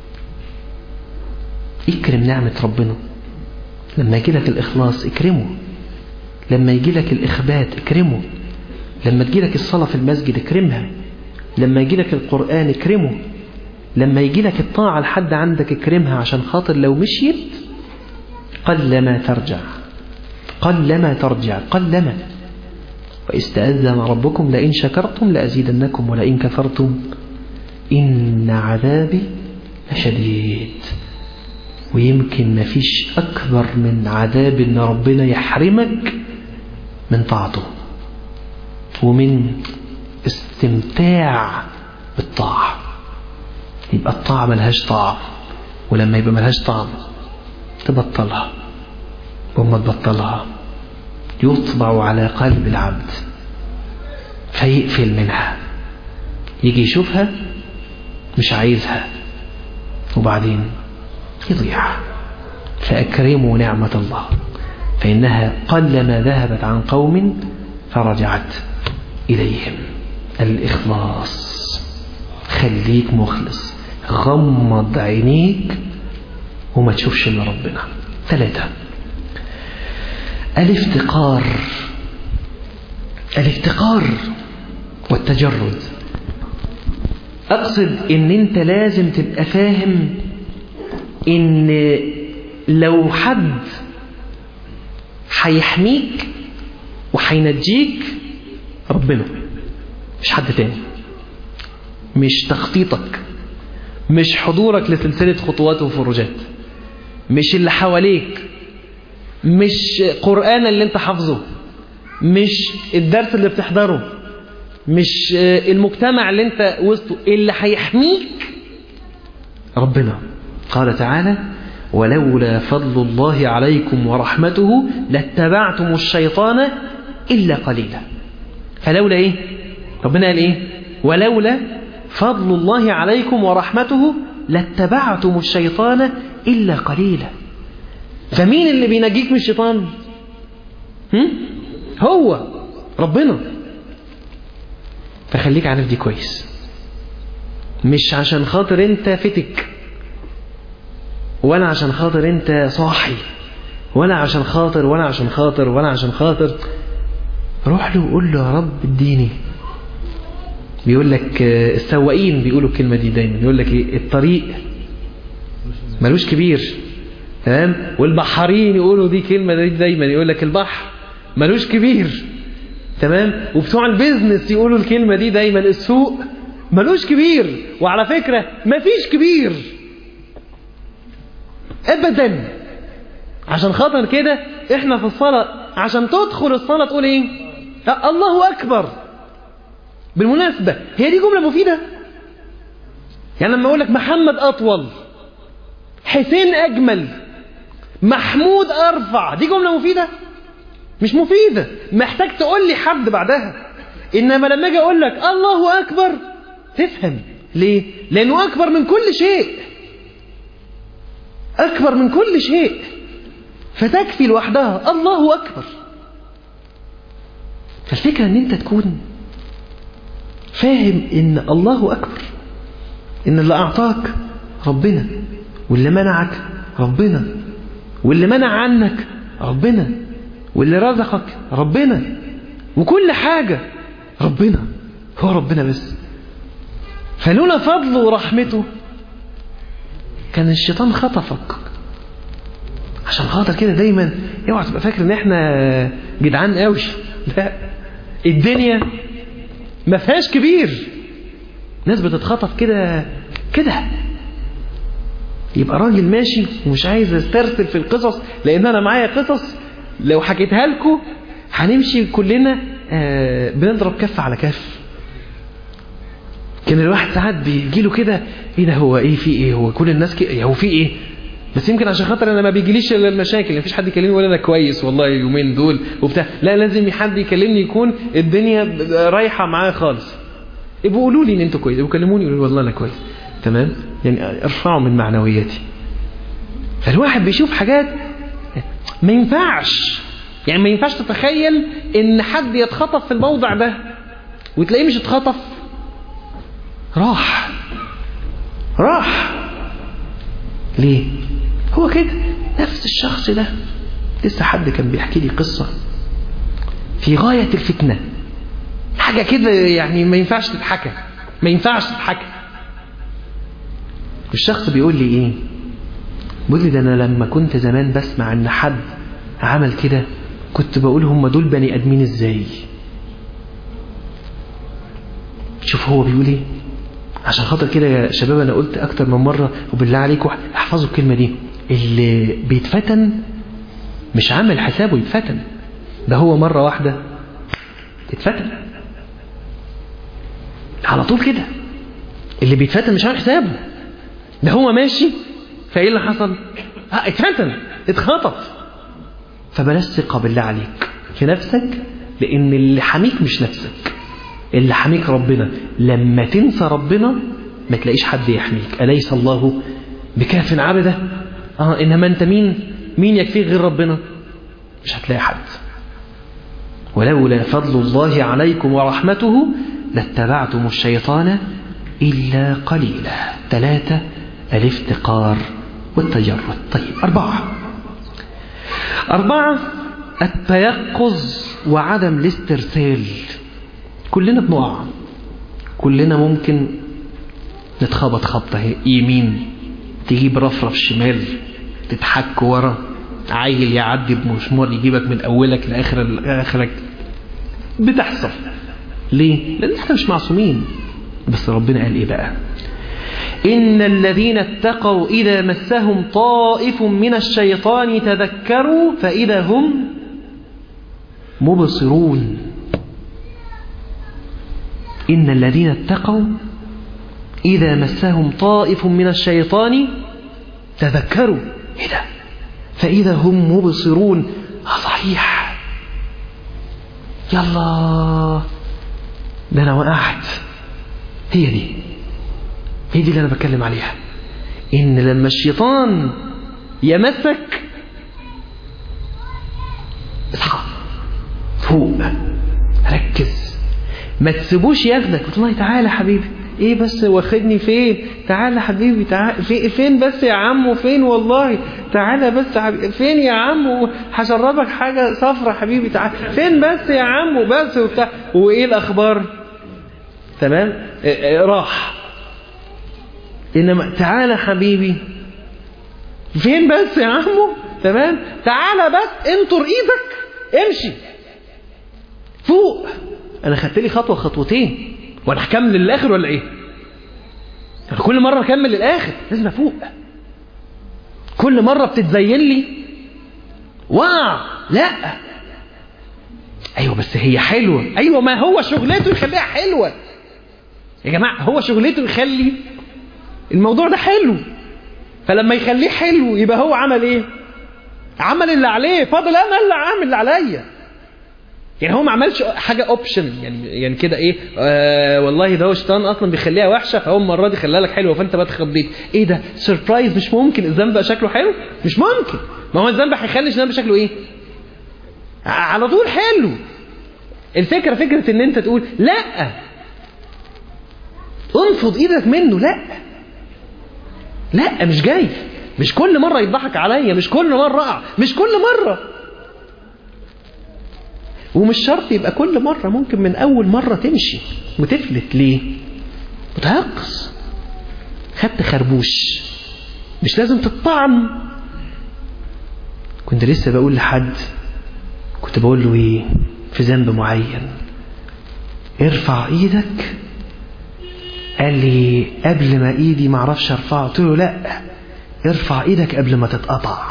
اكرم نعمة ربنا لما يجي لك الإخلاص اكرمه لما يجي لك الإخبات اكرمه لما تجي لك الصلاة في المسجد اكرمها لما يجي لك القرآن اكرمه لما يجي لك الطاعة لحد عندك اكرمها عشان خاطر لو مشيت قلما ترجع قلما ترجع قلما واستأذن ربكم لئن شكرتم لأزيدنكم ولئن كفرتم إن عذابي لشديد ويمكن مفيش أكبر من عذاب إن ربنا يحرمك من طاعته ومن استمتاع بالطاعة يبقى الطاعة ملهاش طعم ولما يبقى ملهاش طعم تبطلها وما تبطلها يطبع على قلب العبد فيقفل منها يجي يشوفها مش عايزها وبعدين يضيع فأكرموا نعمة الله فإنها قلما ذهبت عن قوم فرجعت إليهم الإخلاص خليك مخلص غمض عينيك وما تشوفش إلا ربنا ثلاثة الافتقار الافتقار والتجرد أقصد إن أنت لازم تبقى فاهم إن لو حد هيحميك وهينجيك ربنا مش حد تاني مش تخطيطك مش حضورك لسلسلة خطوات وفروجات مش اللي حواليك مش قرآن اللي انت حافظه مش الدرس اللي بتحضره مش المجتمع اللي انت وسطه اللي هيحميك ربنا قال تعالى ولولا فضل الله عليكم ورحمته لاتبعتم الشيطان إلا قليلا فلولا ايه ربنا قال ايه ولولا فضل الله عليكم ورحمته لاتبعتم الشيطان إلا قليلا فمين اللي بينجيك من الشيطان هم؟ هو ربنا فخليك عارف دي كويس مش عشان خاطر انت فتك ولا عشان خاطر انت صاحي ولا عشان خاطر ولا عشان خاطر ولا عشان خاطر روح له وقول له يا رب اديني بيقول لك السواقين بيقولوا الكلمة دي دايما يقول لك ايه الطريق ملوش كبير تمام والبحارين يقولوا دي كلمة دي دايما يقول لك البحر ملوش كبير تمام وبتوع البيزنس يقولوا الكلمة دي دايما السوق ملوش كبير وعلى فكرة مفيش كبير ابدا عشان خاطر كده احنا في الصلاة عشان تدخل الصلاة تقول ايه الله اكبر بالمناسبة هي دي جملة مفيدة يعني لما اقول لك محمد اطول حسين اجمل محمود ارفع دي جملة مفيدة مش مفيدة محتاج تقول لي حد بعدها انما لما اجي اقول لك الله اكبر تفهم ليه لانه اكبر من كل شيء اكبر من كل شيء فتكفي لوحدها الله اكبر فالفكرة ان انت تكون فاهم ان الله اكبر ان اللي اعطاك ربنا واللي منعك ربنا واللي منع عنك ربنا واللي رزقك ربنا وكل حاجة ربنا هو ربنا بس فلولا فضله ورحمته كان الشيطان خطفك عشان خاطر كده دايما اوعى تبقى فاكر ان احنا جدعان قوي لا الدنيا ما فيهاش كبير ناس بتتخطف كده كده يبقى راجل ماشي ومش عايز استرسل في القصص لان انا معايا قصص لو حكيتها لكم هنمشي كلنا آه بنضرب كف على كف كان الواحد ساعات بيجي له كده ايه ده هو ايه في ايه هو كل الناس كده هو في ايه بس يمكن عشان خاطر انا ما بيجيليش الا المشاكل مفيش حد يكلمني ولا انا كويس والله اليومين دول وبتاع لا لازم حد يكلمني يكون الدنيا رايحه معاه خالص يبقوا قولوا لي ان انتوا كويس يبقوا كلموني يقولوا لي والله انا كويس تمام يعني ارفعوا من معنوياتي فالواحد بيشوف حاجات ما ينفعش يعني ما ينفعش تتخيل ان حد يتخطف في الموضع ده وتلاقيه مش اتخطف راح راح ليه هو كده نفس الشخص ده لسه حد كان بيحكي لي قصة في غاية الفتنة حاجة كده يعني ما ينفعش تتحكى ما ينفعش تتحكى الشخص بيقول لي ايه بيقول لي ده انا لما كنت زمان بسمع ان حد عمل كده كنت بقول هم دول بني ادمين ازاي شوف هو بيقول ايه عشان خاطر كده يا شباب انا قلت اكتر من مرة وبالله عليكم احفظوا الكلمة دي اللي بيتفتن مش عامل حسابه يتفتن ده هو مرة واحدة اتفتن على طول كده اللي بيتفتن مش عامل حسابه ده هو ماشي فايه اللي حصل اه اتفتن اتخطف فبلاش ثقة بالله عليك في نفسك لان اللي حميك مش نفسك اللي حميك ربنا لما تنسى ربنا ما تلاقيش حد يحميك أليس الله بكاف عبده آه إنما أنت مين مين يكفيك غير ربنا مش هتلاقي حد ولولا فضل الله عليكم ورحمته لاتبعتم الشيطان إلا قليلا ثلاثة الافتقار والتجرد طيب أربعة أربعة التيقظ وعدم الاسترسال كلنا بنقع كلنا ممكن نتخبط خبطة يمين تجيب رفرف شمال تتحك ورا عيل يعدي بمشمار يجيبك من أولك لآخر لآخرك بتحصل ليه؟ لأن احنا مش معصومين بس ربنا قال إيه بقى إن الذين اتقوا إذا مسهم طائف من الشيطان تذكروا فإذا هم مبصرون إن الذين اتقوا إذا مسهم طائف من الشيطان تذكروا إيه ده فإذا هم مبصرون آه صحيح يلا ده أنا وقعت هي دي هي دي اللي أنا بتكلم عليها إن لما الشيطان يمسك اصحى فوق ركز ما تسيبوش ياخدك والله تعالى حبيبي ايه بس واخدني فين تعالى حبيبي تعالى في فين بس يا عمو فين والله تعالى بس حبيبي فين يا عمو هشربك حاجة صفرة حبيبي تعالى فين بس يا عمو بس وبتاع وايه الاخبار تمام اه اه راح انما تعالى حبيبي فين بس يا عمو تمام تعالى بس انطر ايدك امشي فوق انا خدت لي خطوه خطوتين وانا هكمل للاخر ولا ايه انا كل مره اكمل للاخر لازم افوق كل مره بتتزين لي وقع لا ايوه بس هي حلوه ايوه ما هو شغلته يخليها حلوه يا جماعه هو شغلته يخلي الموضوع ده حلو فلما يخليه حلو يبقى هو عمل ايه عمل اللي عليه فاضل انا اللي عامل اللي عليا يعني هو ما عملش حاجه اوبشن يعني يعني كده ايه آه والله ده هو شيطان اصلا بيخليها وحشه فهو المره دي خلاها لك حلوه فانت بقى اتخضيت ايه ده سربرايز مش ممكن الذنب بقى شكله حلو مش ممكن ما هو الذنب هيخلي الذنب شكله ايه على طول حلو الفكره فكره ان انت تقول لا انفض ايدك منه لا لا مش جاي مش كل مرة يضحك عليا مش كل مرة اقع مش كل مرة ومش شرط يبقى كل مرة ممكن من أول مرة تمشي وتفلت ليه متهقص خدت خربوش مش لازم تطعم كنت لسه بقول لحد كنت بقول له ايه في ذنب معين ارفع ايدك قال لي قبل ما ايدي ما اعرفش ارفعها قلت له لا ارفع ايدك قبل ما تتقطع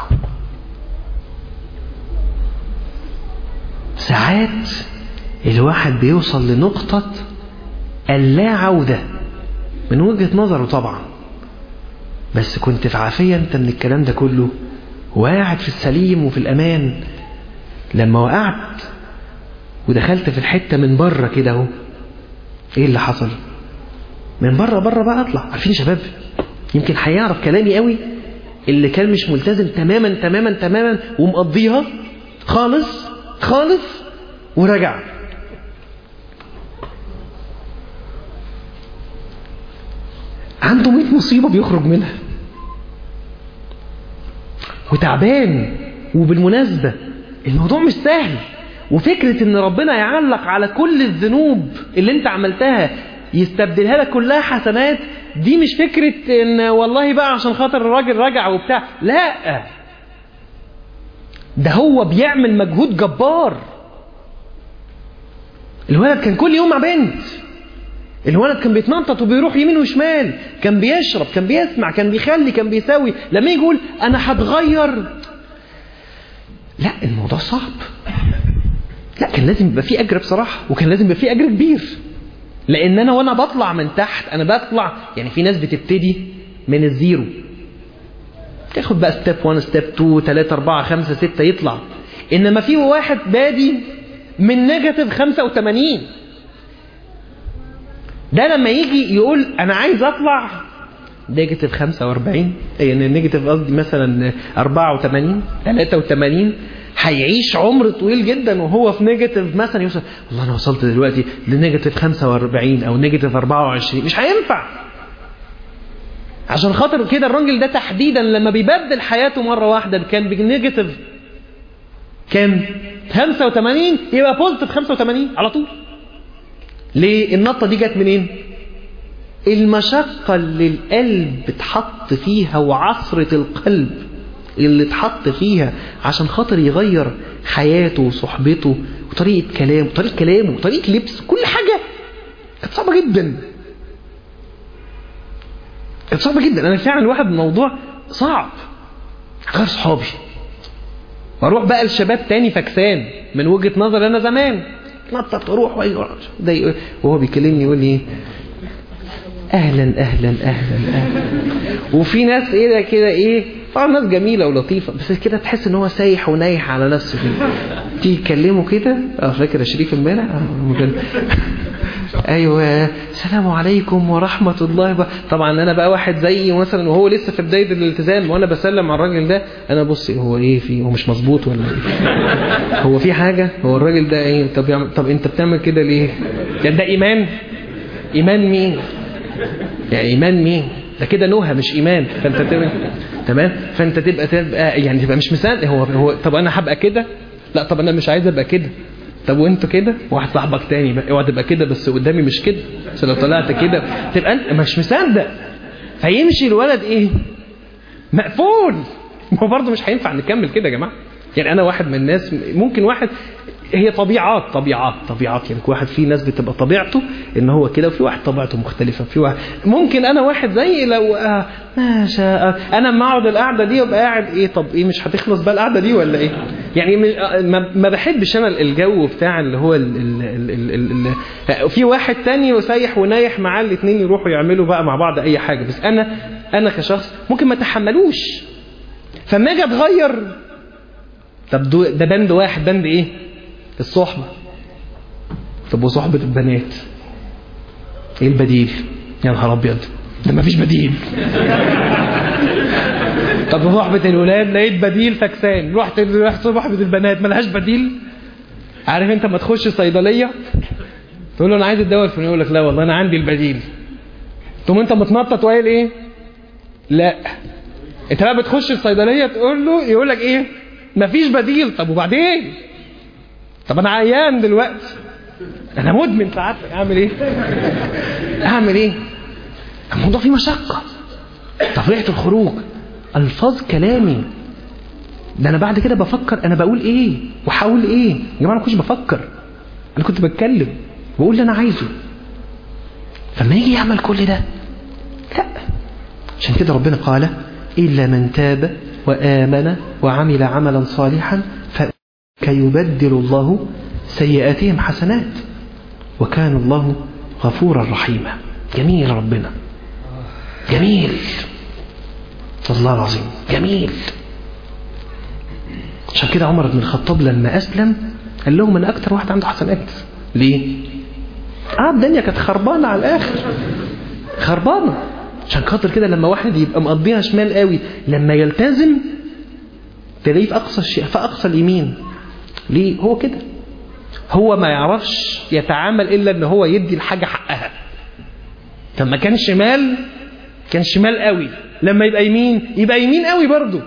ساعات الواحد بيوصل لنقطة اللا عودة من وجهة نظره طبعا بس كنت في عافية انت من الكلام ده كله وقاعد في السليم وفي الأمان لما وقعت ودخلت في الحتة من بره كده اهو ايه اللي حصل من بره بره بقى اطلع عارفين يا شباب يمكن هيعرف كلامي قوي اللي كان مش ملتزم تماما تماما تماما ومقضيها خالص خالص ورجع عنده 100 مصيبة بيخرج منها وتعبان وبالمناسبة الموضوع مش سهل وفكرة ان ربنا يعلق على كل الذنوب اللي انت عملتها يستبدلها لك كلها حسنات دي مش فكرة ان والله بقى عشان خاطر الراجل رجع وبتاع لا ده هو بيعمل مجهود جبار الولد كان كل يوم مع بنت الولد كان بيتنطط وبيروح يمين وشمال كان بيشرب كان بيسمع كان بيخلي كان بيساوي لما يجي يقول انا هتغير لا الموضوع صعب لا كان لازم يبقى فيه اجر بصراحه وكان لازم يبقى فيه اجر كبير لان انا وانا بطلع من تحت انا بطلع يعني في ناس بتبتدي من الزيرو تاخد بقى ستيب 1 ستيب 2 3 4 5 6 يطلع انما في واحد بادي من نيجاتيف 85 ده لما يجي يقول انا عايز اطلع نيجاتيف 45 يعني نيجاتيف قصدي مثلا 84 83 هيعيش عمر طويل جدا وهو في نيجاتيف مثلا يوصل والله انا وصلت دلوقتي لنيجاتيف 45 او نيجاتيف 24 مش هينفع عشان خاطر كده الراجل ده تحديدا لما بيبدل حياته مره واحده كان بنيجاتيف كام 85 يبقى بوزيتيف 85 على طول ليه النطه دي جت منين المشقة اللي القلب اتحط فيها وعصرة القلب اللي اتحط فيها عشان خاطر يغير حياته وصحبته وطريقة كلامه وطريقة كلامه وطريقة لبس كل حاجة كانت صعبة جدا كانت صعبة جدا أنا فعلا الواحد الموضوع صعب غير صحابي واروح بقى لشباب تاني فكسان من وجهة نظر أنا زمان نطط واروح واجي وهو بيكلمني يقول لي اهلا اهلا اهلا اهلا وفي ناس ايه ده كده ايه طبعا ناس جميله ولطيفه بس كده تحس ان هو سايح ونايح على نفسه كده تيجي تكلمه كده اه فاكر يا شريف امبارح ايوه السلام عليكم ورحمه الله وبركاته طبعا انا بقى واحد زيي مثلا وهو لسه في بدايه الالتزام وانا بسلم على الراجل ده انا بص هو ايه في هو مش مظبوط ولا ايه هو في حاجه هو الراجل ده ايه طب يعمل طب انت بتعمل كده ليه يعني ده ايمان ايمان مين يعني ايمان مين ده كده نهى مش ايمان فانت تبقى تمام فانت تبقى تبقى يعني تبقى مش مثال هو هو طب انا هبقى كده لا طب انا مش عايز ابقى كده طب وانتوا كده واحد صاحبك تاني بقى اوعى تبقى كده بس قدامي مش كده عشان لو طلعت كده تبقى انت مش مصدق فيمشي الولد ايه مقفول هو برضه مش هينفع نكمل كده يا جماعه يعني انا واحد من الناس ممكن واحد هي طبيعات طبيعات طبيعات يعني واحد في ناس بتبقى طبيعته ان هو كده وفي واحد طبيعته مختلفه في واحد ممكن انا واحد زي لو آه ما شاء انا لما اقعد القعده دي وابقى قاعد ايه طب ايه مش هتخلص بقى القعده دي ولا ايه يعني ما بحبش انا الجو بتاع اللي هو ال ال ال ال ال في واحد تاني وسايح ونايح معاه الاثنين يروحوا يعملوا بقى مع بعض اي حاجه بس انا انا كشخص ممكن ما اتحملوش فما اجي اتغير طب ده بند واحد بند ايه الصحبة طب وصحبة البنات ايه البديل يا نهار ابيض ده مفيش بديل طب صحبة الولاد لقيت بديل فكسان رحت رحت صحبة البنات ملهاش بديل عارف انت ما تخش صيدلية تقول له انا عايز الدواء الفلاني يقول لك لا والله انا عندي البديل تقوم انت متنطط وقايل ايه لا انت بقى بتخش الصيدلية تقول له يقول لك ايه مفيش بديل طب وبعدين طب انا عيان دلوقتي انا مدمن ساعات اعمل ايه اعمل ايه الموضوع فيه مشقه طبيعه الخروج الفاظ كلامي ده انا بعد كده بفكر انا بقول ايه وحاول ايه يا جماعه انا كنتش بفكر انا كنت بتكلم بقول اللي انا عايزه فما يجي يعمل كل ده لا عشان كده ربنا قال إلا من تاب وآمن وعمل عملا صالحا فأولئك يبدل الله سيئاتهم حسنات وكان الله غفورا رحيما جميل ربنا جميل والله العظيم جميل عشان كده عمر بن الخطاب لما أسلم قال لهم أنا أكتر واحد عنده حسنات ليه؟ اه الدنيا كانت خربانة على الآخر خربانة عشان خاطر كده لما واحد يبقى مقضيها شمال قوي لما يلتزم تلاقيه في أقصى الشيء في أقصى اليمين ليه؟ هو كده هو ما يعرفش يتعامل إلا إن هو يدي الحاجة حقها لما كان شمال كان شمال قوي لما يبقى يمين يبقى يمين قوي برضه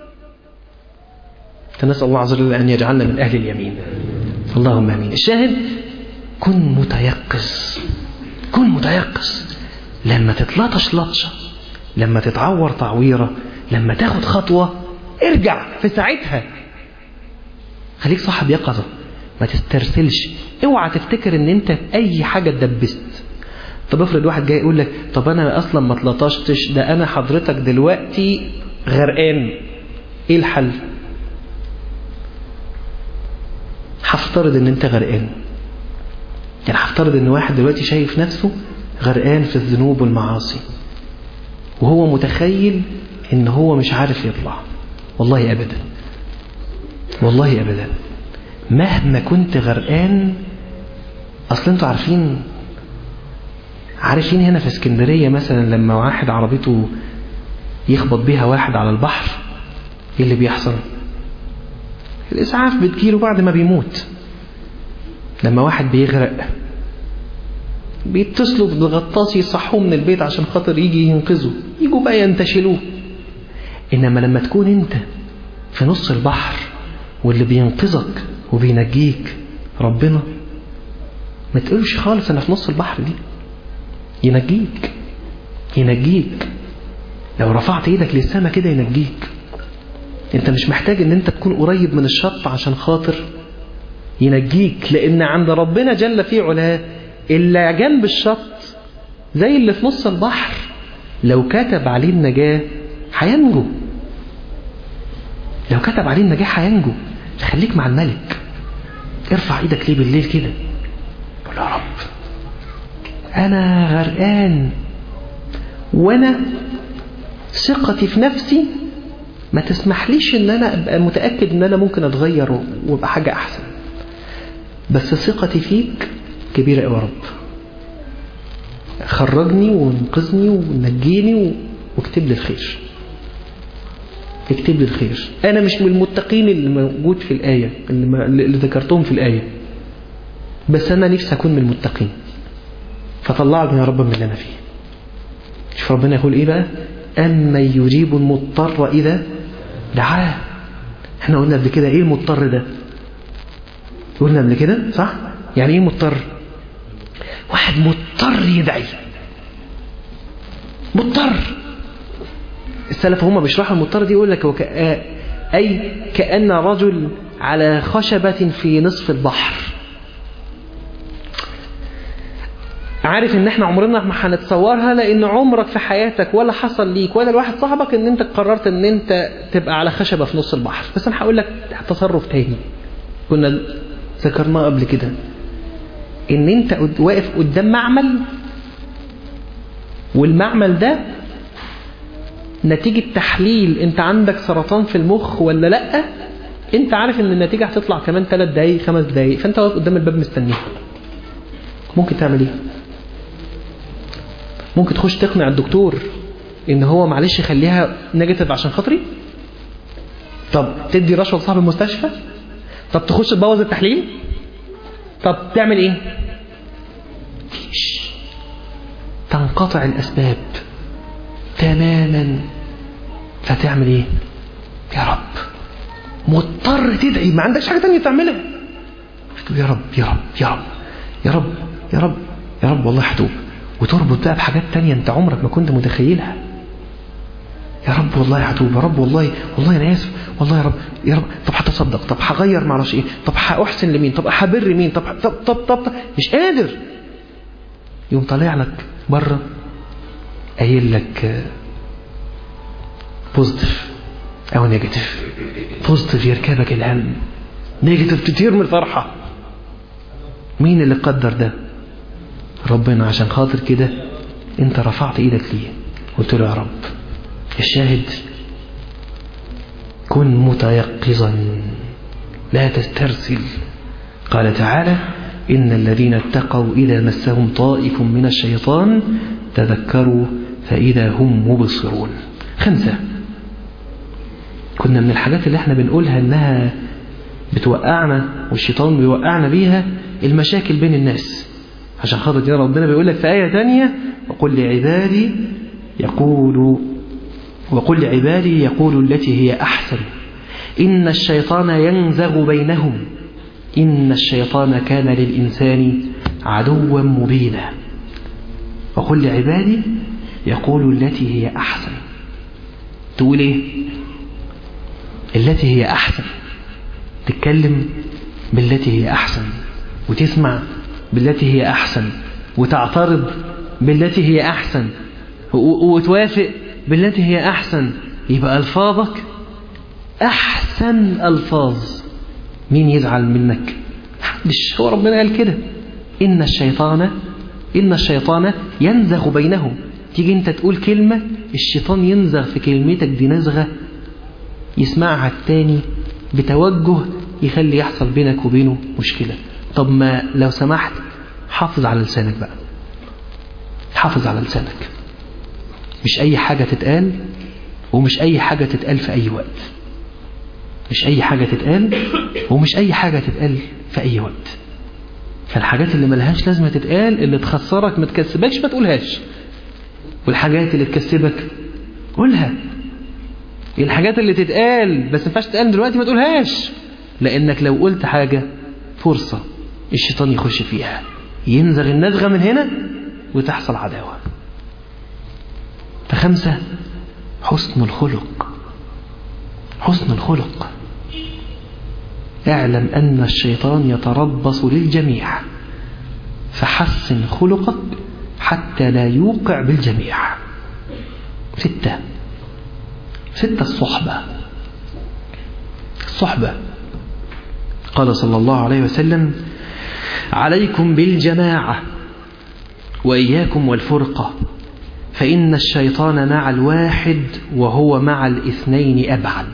فنسأل الله عز وجل أن يجعلنا من أهل اليمين اللهم امين الشاهد كن متيقظ كن متيقظ لما تتلطش لطشه لما تتعور تعويره لما تاخد خطوه ارجع في ساعتها خليك صاحب يقظه ما تسترسلش اوعى تفتكر ان انت في اي حاجه اتدبست طب افرض واحد جاي يقول لك طب انا اصلا ما اتلطشتش ده انا حضرتك دلوقتي غرقان ايه الحل هفترض ان انت غرقان يعني هفترض ان واحد دلوقتي شايف نفسه غرقان في الذنوب والمعاصي وهو متخيل ان هو مش عارف يطلع والله ابدا والله ابدا مهما كنت غرقان اصل انتوا عارفين عارفين هنا في اسكندرية مثلا لما واحد عربيته يخبط بيها واحد على البحر ايه اللي بيحصل الاسعاف بتجيله بعد ما بيموت لما واحد بيغرق بيتصلوا بالغطاس يصحوه من البيت عشان خاطر يجي ينقذه يجوا بقى ينتشلوه انما لما تكون انت في نص البحر واللي بينقذك وبينجيك ربنا ما تقولش خالص انا في نص البحر دي ينجيك ينجيك لو رفعت ايدك للسما كده ينجيك انت مش محتاج ان انت تكون قريب من الشط عشان خاطر ينجيك لان عند ربنا جل في علاه اللي جنب الشط زي اللي في نص البحر لو كتب عليه النجاة هينجو لو كتب عليه النجاة هينجو خليك مع الملك ارفع ايدك ليه بالليل كده قول يا رب انا غرقان وانا ثقتي في نفسي ما تسمحليش ان انا ابقى متاكد ان انا ممكن اتغير وابقى حاجه احسن بس ثقتي فيك كبيره قوي يا رب خرجني وانقذني ونجيني واكتب لي الخير اكتب لي الخير انا مش من المتقين اللي موجود في الايه اللي, ما اللي ذكرتهم في الايه بس انا نفسي اكون من المتقين فطلعني يا رب من اللي انا فيه شوف ربنا يقول ايه بقى اما يجيب المضطر اذا دعاه احنا قلنا قبل كده ايه المضطر ده قلنا قبل كده صح يعني ايه مضطر واحد مضطر يدعي مضطر السلف هم بيشرحوا المضطر دي يقول لك وك... اي كان رجل على خشبه في نصف البحر عارف ان احنا عمرنا ما هنتصورها لان عمرك في حياتك ولا حصل ليك ولا لواحد صاحبك ان انت قررت ان انت تبقى على خشبه في نص البحر بس انا هقول لك تصرف تاني كنا ذكرناه قبل كده ان انت واقف قدام معمل والمعمل ده نتيجة تحليل انت عندك سرطان في المخ ولا لا انت عارف ان النتيجة هتطلع كمان 3 دقايق 5 دقايق فانت واقف قدام الباب مستنيها ممكن تعمل ايه ممكن تخش تقنع الدكتور ان هو معلش يخليها نيجاتيف عشان خاطري طب تدي رشوه لصاحب المستشفى طب تخش تبوظ التحليل طب تعمل ايه فيش تنقطع الاسباب تماما فتعمل ايه يا رب مضطر تدعي ما عندكش حاجه تانية تعملها تقول يا رب يا رب يا رب يا رب يا رب يا رب والله هتوب وتربط بقى بحاجات تانية انت عمرك ما كنت متخيلها يا رب والله هتوب يا رب والله والله انا اسف والله يا رب يا رب طب هتصدق طب هغير معرفش ايه طب هاحسن لمين طب هبر مين طب طب طب, طب, طب مش قادر يوم طالع لك بره قايل لك بوزيتيف او نيجاتيف بوزيتيف يركبك الهم نيجاتيف تطير من الفرحه مين اللي قدر ده ربنا عشان خاطر كده انت رفعت ايدك ليه قلت له يا رب الشاهد كن متيقظا لا تسترسل قال تعالى إن الذين اتقوا إذا مسهم طائف من الشيطان تذكروا فإذا هم مبصرون خمسة كنا من الحاجات اللي احنا بنقولها انها بتوقعنا والشيطان بيوقعنا بيها المشاكل بين الناس عشان خاطر كده ربنا بيقول لك في آية تانية وقل لعبادي يقول وقل لعبادي يقول التي هي أحسن إن الشيطان ينزغ بينهم إن الشيطان كان للإنسان عدوا مبينا وقل لعبادي يقول التي هي أحسن تقول إيه التي هي أحسن تتكلم بالتي هي أحسن وتسمع بالتي هي أحسن وتعترض بالتي هي أحسن وتوافق بالتي هي أحسن يبقى ألفاظك أحسن ألفاظ مين يزعل منك محدش هو ربنا قال كده إن الشيطان إن الشيطان ينزغ بينهم تيجي أنت تقول كلمة الشيطان ينزغ في كلمتك دي نزغة يسمعها التاني بتوجه يخلي يحصل بينك وبينه مشكلة طب ما لو سمحت حافظ على لسانك بقى حافظ على لسانك مش أي حاجة تتقال ومش أي حاجة تتقال في أي وقت مش أي حاجة تتقال ومش أي حاجة تتقال في أي وقت فالحاجات اللي ملهاش لازمة تتقال اللي تخسرك ما تكسبكش ما تقولهاش والحاجات اللي تكسبك قولها الحاجات اللي تتقال بس ما ينفعش تتقال دلوقتي ما تقولهاش لأنك لو قلت حاجة فرصة الشيطان يخش فيها ينزغ النزغة من هنا وتحصل عداوة فخمسة حسن الخلق حسن الخلق اعلم أن الشيطان يتربص للجميع فحسن خلقك حتى لا يوقع بالجميع ستة ستة الصحبة الصحبة قال صلى الله عليه وسلم عليكم بالجماعة وإياكم والفرقة فإن الشيطان مع الواحد وهو مع الاثنين أبعد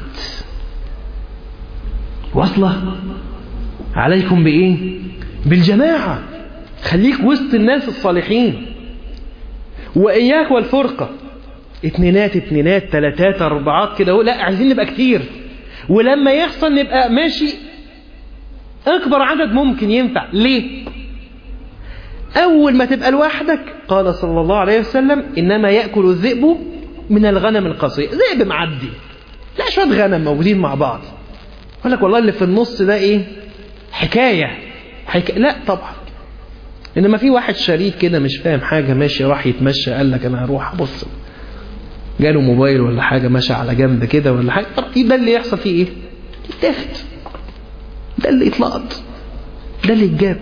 وصلة عليكم بإيه بالجماعة خليك وسط الناس الصالحين وإياك والفرقة اتنينات اتنينات تلاتات أربعات كده لا عايزين نبقى كتير ولما يحصل نبقى ماشي أكبر عدد ممكن ينفع ليه أول ما تبقى لوحدك قال صلى الله عليه وسلم إنما يأكل الذئب من الغنم القصير ذئب معدي لا شوية غنم موجودين مع بعض يقول لك والله اللي في النص ده إيه حكاية, حكاية. لا طبعا إنما في واحد شريك كده مش فاهم حاجة ماشي راح يتمشى قال لك أنا هروح أبص جاله موبايل ولا حاجة ماشي على جنب كده ولا حاجة طب ده اللي يحصل فيه إيه يتاخد ده اللي يتلقط ده اللي يتجاب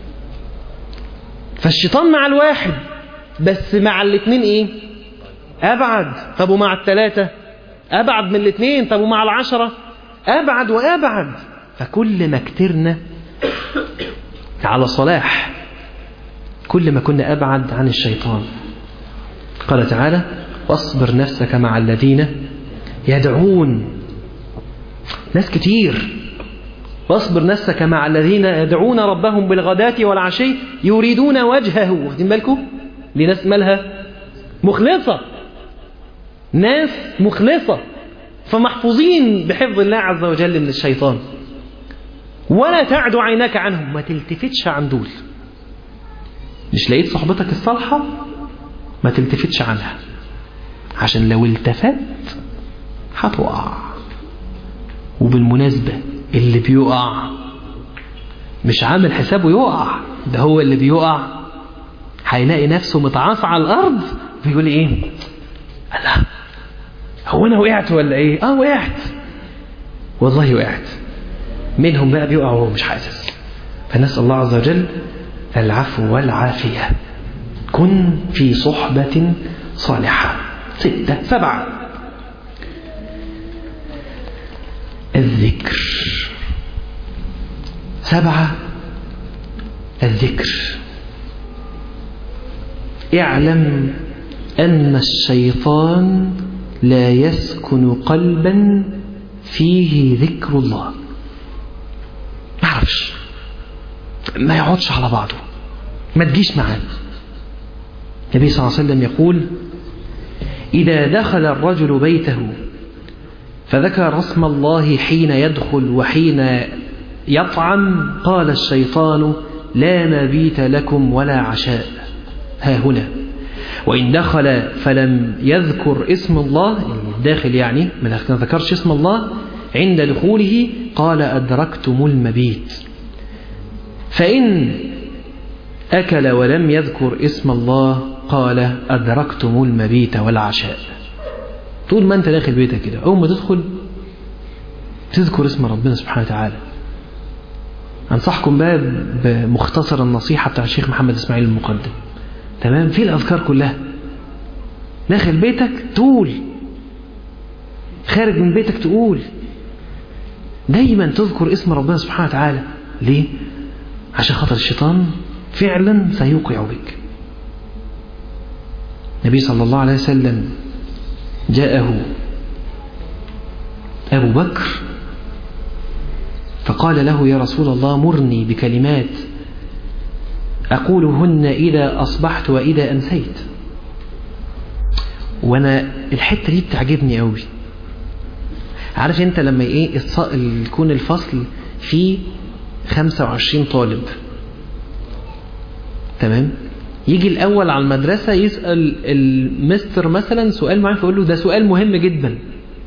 فالشيطان مع الواحد بس مع الاثنين ايه ابعد طب ومع الثلاثة ابعد من الاثنين طب ومع العشرة ابعد وابعد فكل ما كترنا على صلاح كل ما كنا ابعد عن الشيطان قال تعالى واصبر نفسك مع الذين يدعون ناس كتير واصبر نفسك مع الذين يدعون ربهم بالغداة والعشي يريدون وجهه واخدين بالكم لناس مالها مخلصة ناس مخلصة فمحفوظين بحفظ الله عز وجل من الشيطان ولا تعد عيناك عنهم ما تلتفتش عن دول مش لقيت صحبتك الصالحة ما تلتفتش عنها عشان لو التفت هتقع وبالمناسبة اللي بيقع مش عامل حسابه يقع ده هو اللي بيقع هيلاقي نفسه متعاص على الأرض بيقول إيه الله هو أنا وقعت ولا إيه آه وقعت والله وقعت منهم بقى بيقع وهو مش حاسس فنسأل الله عز وجل العفو والعافية كن في صحبة صالحة ستة سبعة الذكر سبعة الذكر اعلم أن الشيطان لا يسكن قلبا فيه ذكر الله ما يعرفش ما يقعدش على بعضه ما تجيش معاه النبي صلى الله عليه وسلم يقول إذا دخل الرجل بيته فذكر اسم الله حين يدخل وحين يطعم قال الشيطان لا مبيت لكم ولا عشاء ها هنا وإن دخل فلم يذكر اسم الله الداخل يعني ما ذكرش اسم الله عند دخوله قال أدركتم المبيت فإن أكل ولم يذكر اسم الله قال أدركتم المبيت والعشاء طول ما أنت داخل بيتك كده أول ما تدخل تذكر اسم ربنا سبحانه وتعالى أنصحكم بقى بمختصر النصيحة بتاع الشيخ محمد إسماعيل المقدم تمام في الأذكار كلها داخل بيتك تقول خارج من بيتك تقول دايما تذكر اسم ربنا سبحانه وتعالى ليه؟ عشان خاطر الشيطان فعلا سيوقع بك النبي صلى الله عليه وسلم جاءه أبو بكر فقال له يا رسول الله مرني بكلمات أقولهن إذا أصبحت وإذا أمسيت وأنا الحتة دي بتعجبني قوي عارف أنت لما إيه يكون الفصل فيه 25 طالب تمام يجي الأول على المدرسة يسأل المستر مثلا سؤال معين فيقول له ده سؤال مهم جدا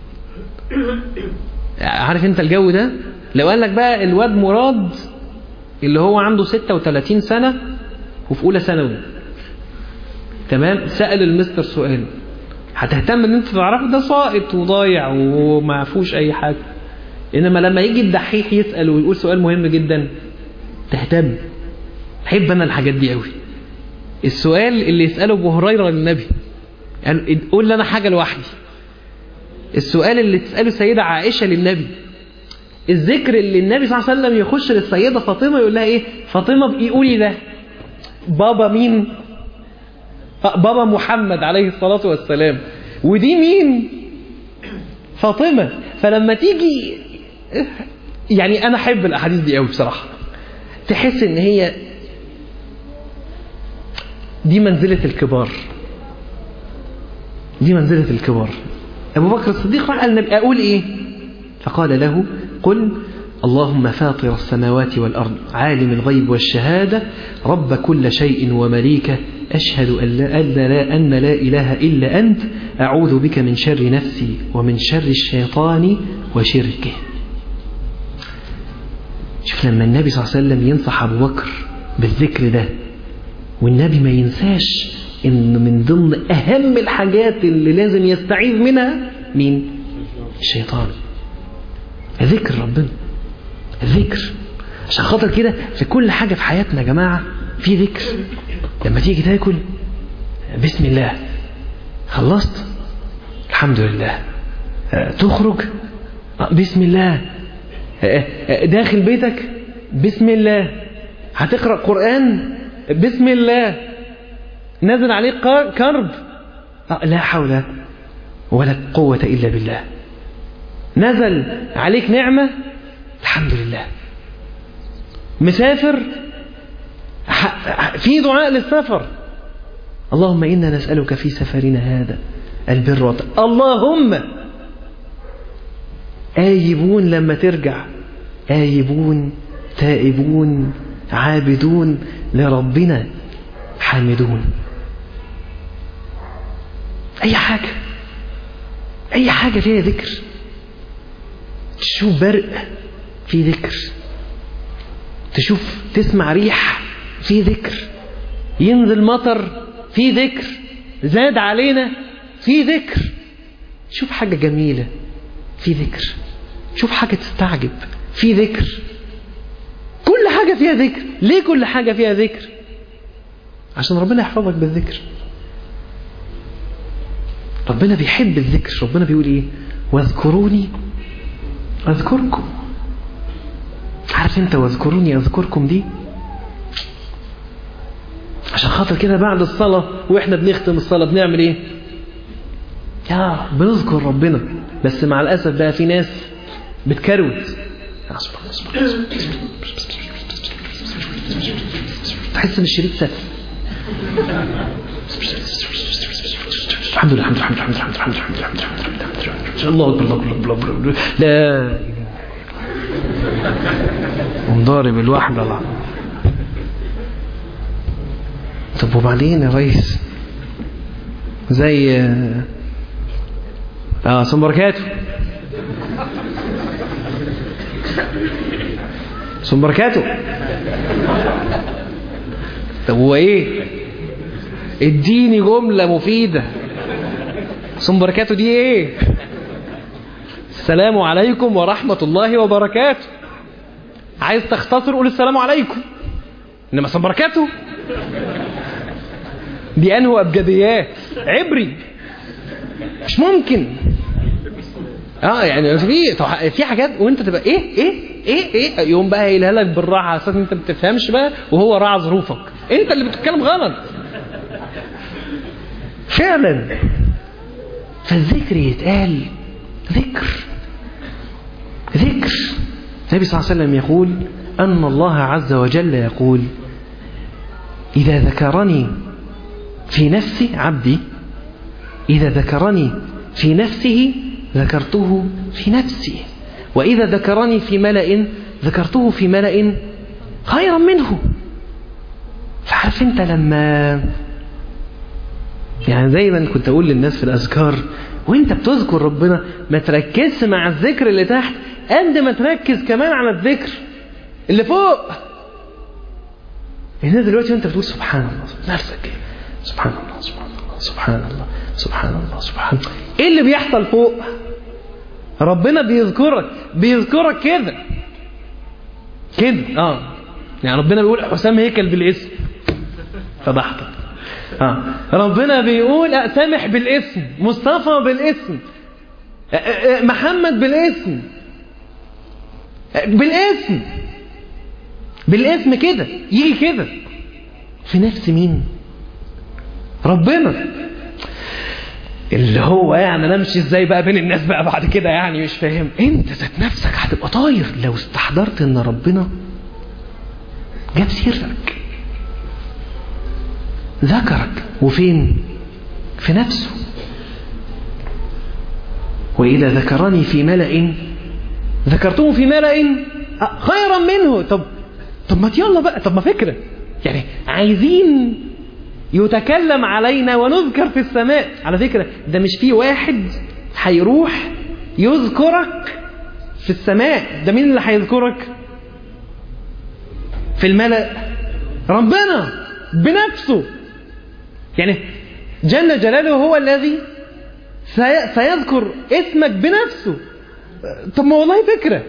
عارف انت الجو ده لو قال لك بقى الواد مراد اللي هو عنده 36 سنة وفي أولى ثانوي تمام سأل المستر سؤال هتهتم ان انت تعرفه ده ساقط وضايع وما فيهوش اي حاجة انما لما يجي الدحيح يسأل ويقول سؤال مهم جدا تهتم احب انا الحاجات دي قوي السؤال اللي يسأله ابو هريرة للنبي يعني قول لي انا حاجة لوحدي السؤال اللي تسأله سيدة عائشة للنبي الذكر اللي النبي صلى الله عليه وسلم يخش للسيدة فاطمة يقول لها ايه فاطمة بقي قولي ده بابا مين بابا محمد عليه الصلاة والسلام ودي مين فاطمة فلما تيجي يعني انا احب الاحاديث دي قوي بصراحة تحس ان هي دي منزلة الكبار دي منزلة الكبار أبو بكر الصديق راح النبي أقول إيه فقال له قل اللهم فاطر السماوات والأرض عالم الغيب والشهادة رب كل شيء ومليكه أشهد أن لا, أن لا, أن لا إله إلا أنت أعوذ بك من شر نفسي ومن شر الشيطان وشركه شوف لما النبي صلى الله عليه وسلم ينصح أبو بكر بالذكر ده والنبي ما ينساش ان من ضمن اهم الحاجات اللي لازم يستعيذ منها مين الشيطان ذكر ربنا الذكر عشان خاطر كده في كل حاجة في حياتنا يا جماعة في ذكر لما تيجي تاكل بسم الله خلصت الحمد لله تخرج بسم الله داخل بيتك بسم الله هتقرأ قرآن بسم الله نزل عليك كرب لا حول ولا قوة إلا بالله نزل عليك نعمة الحمد لله مسافر في دعاء للسفر اللهم إنا نسألك في سفرنا هذا البر والتقوى اللهم آيبون لما ترجع آيبون تائبون عابدون لربنا حامدون أي حاجة أي حاجة فيها ذكر تشوف برق في ذكر تشوف تسمع ريح في ذكر ينزل مطر في ذكر زاد علينا في ذكر شوف حاجة جميلة في ذكر شوف حاجة تستعجب في ذكر كل حاجة فيها ذكر ليه كل حاجة فيها ذكر عشان ربنا يحفظك بالذكر ربنا بيحب الذكر ربنا بيقول ايه واذكروني اذكركم عارف انت واذكروني اذكركم دي عشان خاطر كده بعد الصلاة واحنا بنختم الصلاة بنعمل ايه يا بنذكر ربنا بس مع الأسف بقى في ناس بتكروت تحس ان الشريط سف الحمد لله الحمد لله الحمد لله الحمد لله الحمد لله الحمد لله الحمد لله الحمد لله الله اكبر الله اكبر الله اكبر لا ومضارب الواحدة لا طب وبعدين يا ريس زي اه ثم بركاته ثم بركاته طب هو ايه اديني جملة مفيدة ثم بركاته دي ايه السلام عليكم ورحمة الله وبركاته عايز تختصر قول السلام عليكم انما ثم بركاته دي انه ابجديات عبري مش ممكن اه يعني في في حاجات وانت تبقى ايه ايه ايه ايه يقوم بقى قايلها لك بالراحه على اساس انت ما بتفهمش بقى وهو راعى ظروفك انت اللي بتتكلم غلط فعلا فالذكر يتقال ذكر ذكر النبي صلى الله عليه وسلم يقول أن الله عز وجل يقول إذا ذكرني في نفسي عبدي إذا ذكرني في نفسه ذكرته في نفسي وإذا ذكرني في ملأ ذكرته في ملأ خيرا منه فعارف انت لما يعني زي ما كنت اقول للناس في الاذكار وانت بتذكر ربنا ما تركزش مع الذكر اللي تحت قد ما تركز كمان على الذكر اللي فوق هنا دلوقتي وانت بتقول سبحان الله نفسك سبحان الله سبحان الله سبحان الله سبحان الله سبحان الله ايه اللي بيحصل فوق ربنا بيذكرك بيذكرك كده كده اه يعني ربنا بيقول حسام هيكل بالاسم فضحتك اه ربنا بيقول سامح بالاسم مصطفى بالاسم محمد بالاسم بالاسم بالاسم كده يجي كده في نفس مين ربنا اللي هو يعني انا امشي ازاي بقى بين الناس بقى بعد كده يعني مش فاهم انت ذات نفسك هتبقى طاير لو استحضرت ان ربنا جاب سيرك ذكرك وفين في نفسه وإذا ذكرني في ملأ ذكرته في ملأ خيرا منه طب طب ما يلا بقى طب ما فكرة يعني عايزين يتكلم علينا ونذكر في السماء على فكرة ده مش في واحد هيروح يذكرك في السماء ده مين اللي هيذكرك في الملأ ربنا بنفسه يعني جل جلاله هو الذي سيذكر اسمك بنفسه طب ما والله فكرة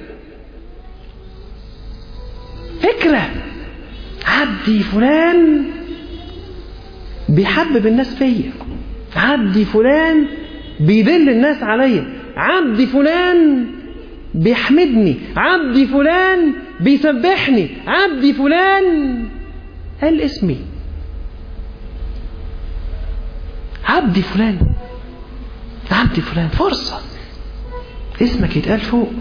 فكرة عبدي فلان بيحبب الناس فيا عبدي فلان بيدل الناس عليا عبدي فلان بيحمدني عبدي فلان بيسبحني عبدي فلان قال اسمي عبدي فلان عبدي فلان فرصة اسمك يتقال فوق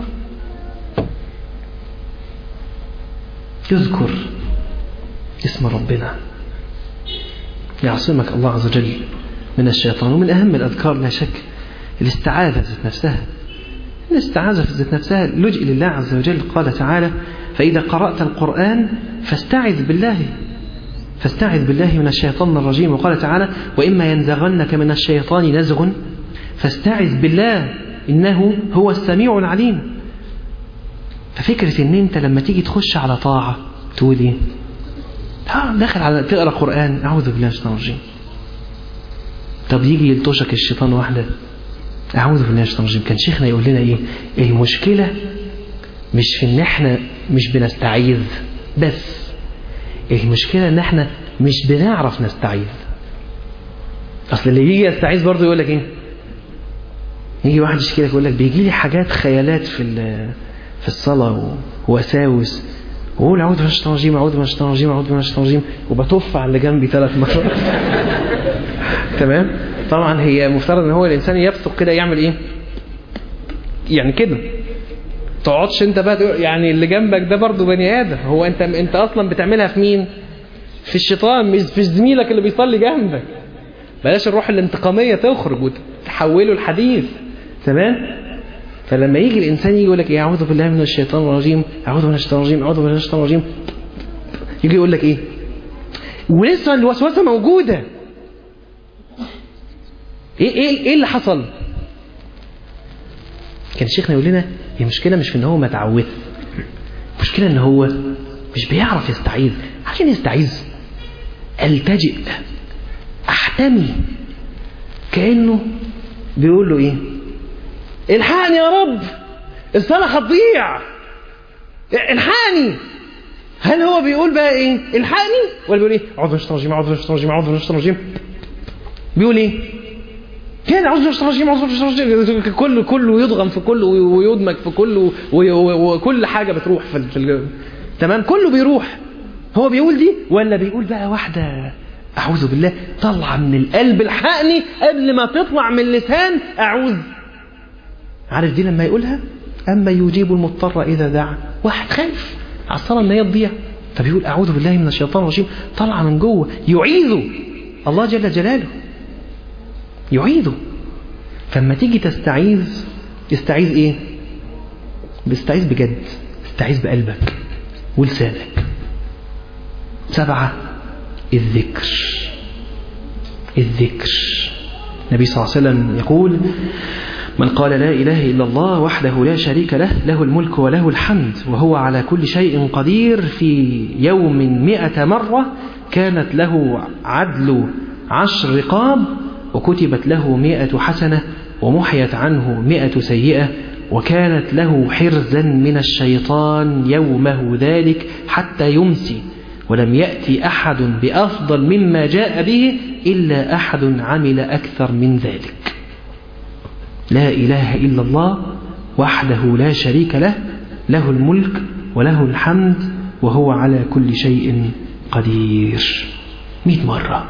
يذكر اسم ربنا يعصمك الله عز وجل من الشيطان ومن أهم الأذكار لا شك الاستعاذة ذات نفسها الاستعاذة ذات نفسها لجئ لله عز وجل قال تعالى فإذا قرأت القرآن فاستعذ بالله فاستعذ بالله من الشيطان الرجيم وقال تعالى وإما ينزغنك من الشيطان نزغ فاستعذ بالله إنه هو السميع العليم ففكرة إن أنت لما تيجي تخش على طاعة تقول ايه ها داخل على تقرا قران اعوذ بالله من الشيطان الرجيم طب يجي يلطشك الشيطان واحده اعوذ بالله من الشيطان الرجيم كان شيخنا يقول لنا ايه المشكله مش في ان احنا مش بنستعيذ بس المشكله ان احنا مش بنعرف نستعيذ اصل اللي يجي يستعيذ برضه يقول لك ايه يجي واحد يشكي لك يقول لك بيجي لي حاجات خيالات في في الصلاه ووساوس واقول اعوذ بالله من الشيطان الرجيم اعوذ بالله من الشيطان الرجيم اعوذ بالله من الشيطان الرجيم وبتف على اللي جنبي ثلاث مرات تمام طبعا هي مفترض ان هو الانسان يبثق كده يعمل ايه يعني كده تقعدش انت بقى يعني اللي جنبك ده برضه بني ادم هو انت انت اصلا بتعملها في مين في الشيطان مش في زميلك اللي بيصلي جنبك بلاش الروح الانتقاميه تخرج وتحوله الحديث تمام فلما يجي الانسان يجي يقول لك ايه اعوذ بالله من الشيطان الرجيم اعوذ بالله من الشيطان الرجيم اعوذ بالله من الشيطان الرجيم يجي يقول لك ايه ولسه الوسوسه موجوده ايه ايه ايه اللي حصل كان شيخنا يقول لنا المشكله مش في ان هو ما تعوذ المشكله ان هو مش بيعرف يستعيذ عشان يستعيذ التجئ احتمي كانه بيقول له ايه الحقني يا رب الصلاه هتضيع الحقني هل هو بيقول بقى ايه الحقني ولا بيقول ايه اعوذ بالله من الشيطان الرجيم اعوذ بالله من الشيطان الرجيم اعوذ بالله من الشيطان الرجيم بيقول ايه كده اعوذ بالله من الشيطان الرجيم اعوذ بالله من الشيطان الرجيم كله كله يضغم في كله ويدمج في كله وكل حاجه بتروح في, في تمام كله بيروح هو بيقول دي ولا بيقول بقى واحده اعوذ بالله طلع من القلب الحقني قبل ما تطلع من اللسان اعوذ عارف دي لما يقولها اما يجيب المضطر اذا دعا واحد خايف على الصلاه ان هي تضيع فبيقول اعوذ بالله من الشيطان الرجيم طلع من جوه يعيذه الله جل جلاله يعيذه فلما تيجي تستعيذ استعيذ ايه بستعيذ بجد استعيذ بقلبك ولسانك سبعة الذكر الذكر النبي صلى الله عليه وسلم يقول من قال لا إله إلا الله وحده لا شريك له له الملك وله الحمد وهو على كل شيء قدير في يوم مئة مرة كانت له عدل عشر رقاب وكتبت له مئة حسنة ومحيت عنه مئة سيئة وكانت له حرزا من الشيطان يومه ذلك حتى يمسي ولم يأتي أحد بأفضل مما جاء به إلا أحد عمل أكثر من ذلك لا إله إلا الله وحده لا شريك له له الملك وله الحمد وهو على كل شيء قدير مئة مرة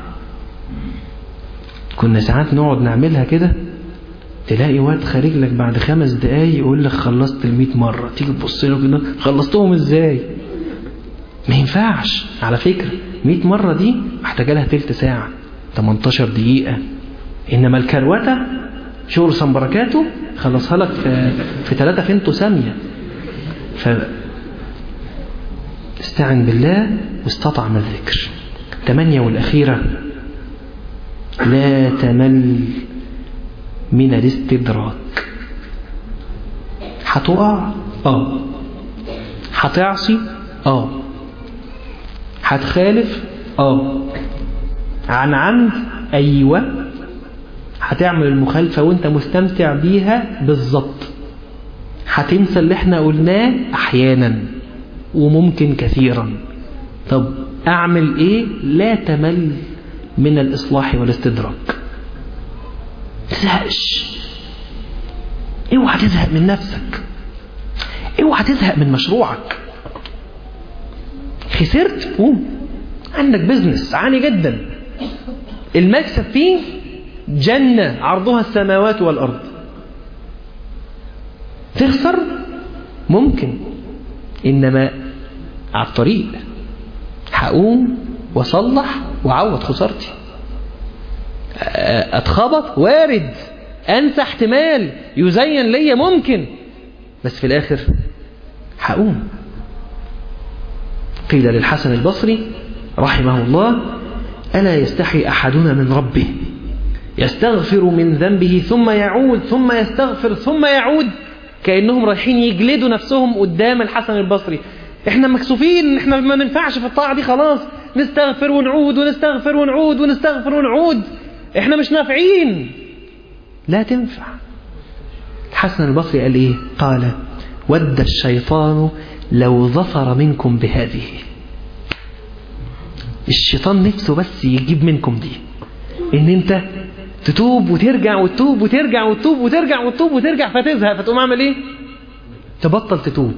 كنا ساعات نقعد نعملها كده تلاقي واد خارج لك بعد خمس دقايق يقول لك خلصت المئة مرة تيجي تبص له كده خلصتهم ازاي ما ينفعش على فكرة 100 مرة دي محتاجة لها تلت ساعة 18 دقيقة إنما الكروتة شغل سمبركاته خلصها لك في, في 3 فينتو ثانية ف استعن بالله واستطعم الذكر ثمانية والأخيرة لا تمل من الاستدراك هتقع اه هتعصي اه هتخالف اه عن عمد ايوه هتعمل المخالفة وانت مستمتع بيها بالظبط هتنسى اللي احنا قلناه احيانا وممكن كثيرا طب اعمل ايه لا تمل من الاصلاح والاستدراك تزهقش اوعى تزهق من نفسك اوعى تزهق من مشروعك خسرت قوم عندك بزنس عالي جدا المكسب فيه جنة عرضها السماوات والأرض تخسر ممكن إنما على الطريق هقوم وصلح وعوض خسارتي اتخبط وارد انسى احتمال يزين ليا ممكن بس في الاخر هقوم قيل للحسن البصري رحمه الله ألا يستحي أحدنا من ربه يستغفر من ذنبه ثم يعود ثم يستغفر ثم يعود كأنهم رايحين يجلدوا نفسهم قدام الحسن البصري احنا مكسوفين احنا ما ننفعش في الطاعة دي خلاص نستغفر ونعود ونستغفر ونعود ونستغفر ونعود احنا مش نافعين لا تنفع الحسن البصري قال ايه قال ود الشيطان لو ظفر منكم بهذه الشيطان نفسه بس يجيب منكم دي ان انت تتوب وترجع وتتوب وترجع وتتوب وترجع وتتوب وترجع فتزهق فتقوم عامل ايه تبطل تتوب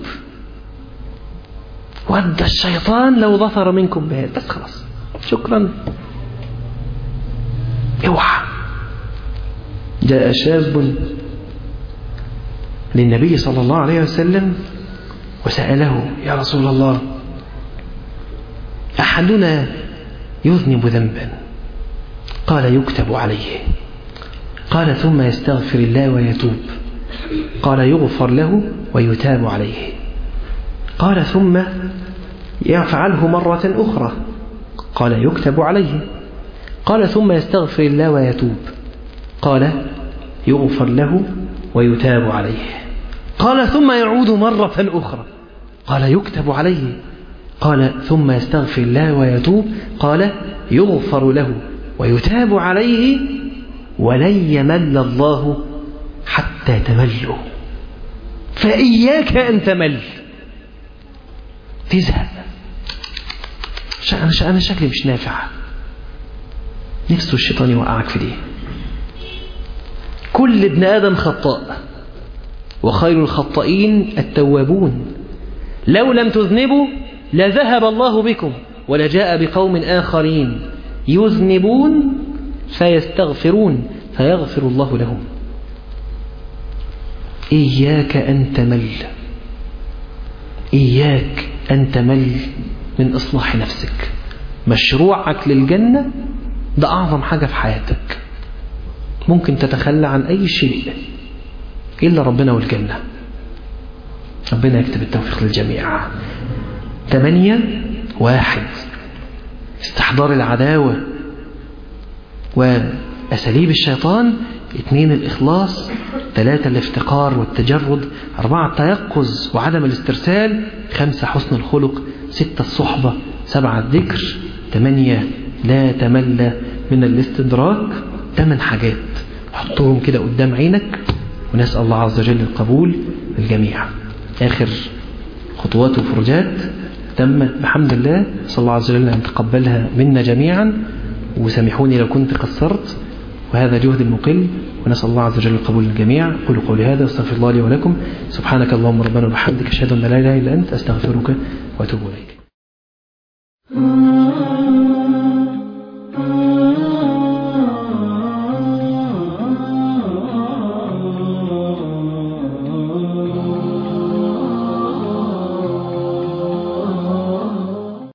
ود الشيطان لو ظفر منكم بهذا بس خلاص شكرا اوعى جاء شاب للنبي صلى الله عليه وسلم وسأله يا رسول الله أحدنا يذنب ذنبا قال يكتب عليه قال ثم يستغفر الله ويتوب قال يغفر له ويتاب عليه قال ثم يفعله مرة أخرى قال يكتب عليه قال ثم يستغفر الله ويتوب قال يغفر له ويتاب عليه قال ثم يعود مرة أخرى قال يكتب عليه قال ثم يستغفر الله ويتوب قال يغفر له ويتاب عليه ولن يمل الله حتى تملوا فإياك أن تمل تزهق أنا أنا شكلي مش نافع نفسه الشيطان يوقعك في دي كل ابن آدم خطاء وخير الخطائين التوابون لو لم تذنبوا لذهب الله بكم ولجاء بقوم آخرين يذنبون فيستغفرون فيغفر الله لهم إياك أن تمل إياك أن تمل من إصلاح نفسك مشروعك للجنة ده أعظم حاجة في حياتك ممكن تتخلى عن أي شيء إلا ربنا والجنة ربنا يكتب التوفيق للجميع ثمانية واحد استحضار العداوة وأساليب الشيطان اثنين الإخلاص ثلاثة الافتقار والتجرد أربعة التيقظ وعدم الاسترسال خمسة حسن الخلق ستة الصحبة سبعة الذكر ثمانية لا تمل من الاستدراك ثمان حاجات حطهم كده قدام عينك ونسأل الله عز وجل القبول للجميع آخر خطوات وفرجات تمت بحمد الله صلى الله عز وجل أن تقبلها منا جميعا وسامحوني لو كنت قصرت وهذا جهد مقل ونسأل الله عز وجل القبول للجميع قولوا قولي هذا واستغفر الله لي ولكم سبحانك اللهم ربنا وبحمدك أشهد أن لا إله إلا أنت أستغفرك وأتوب إليك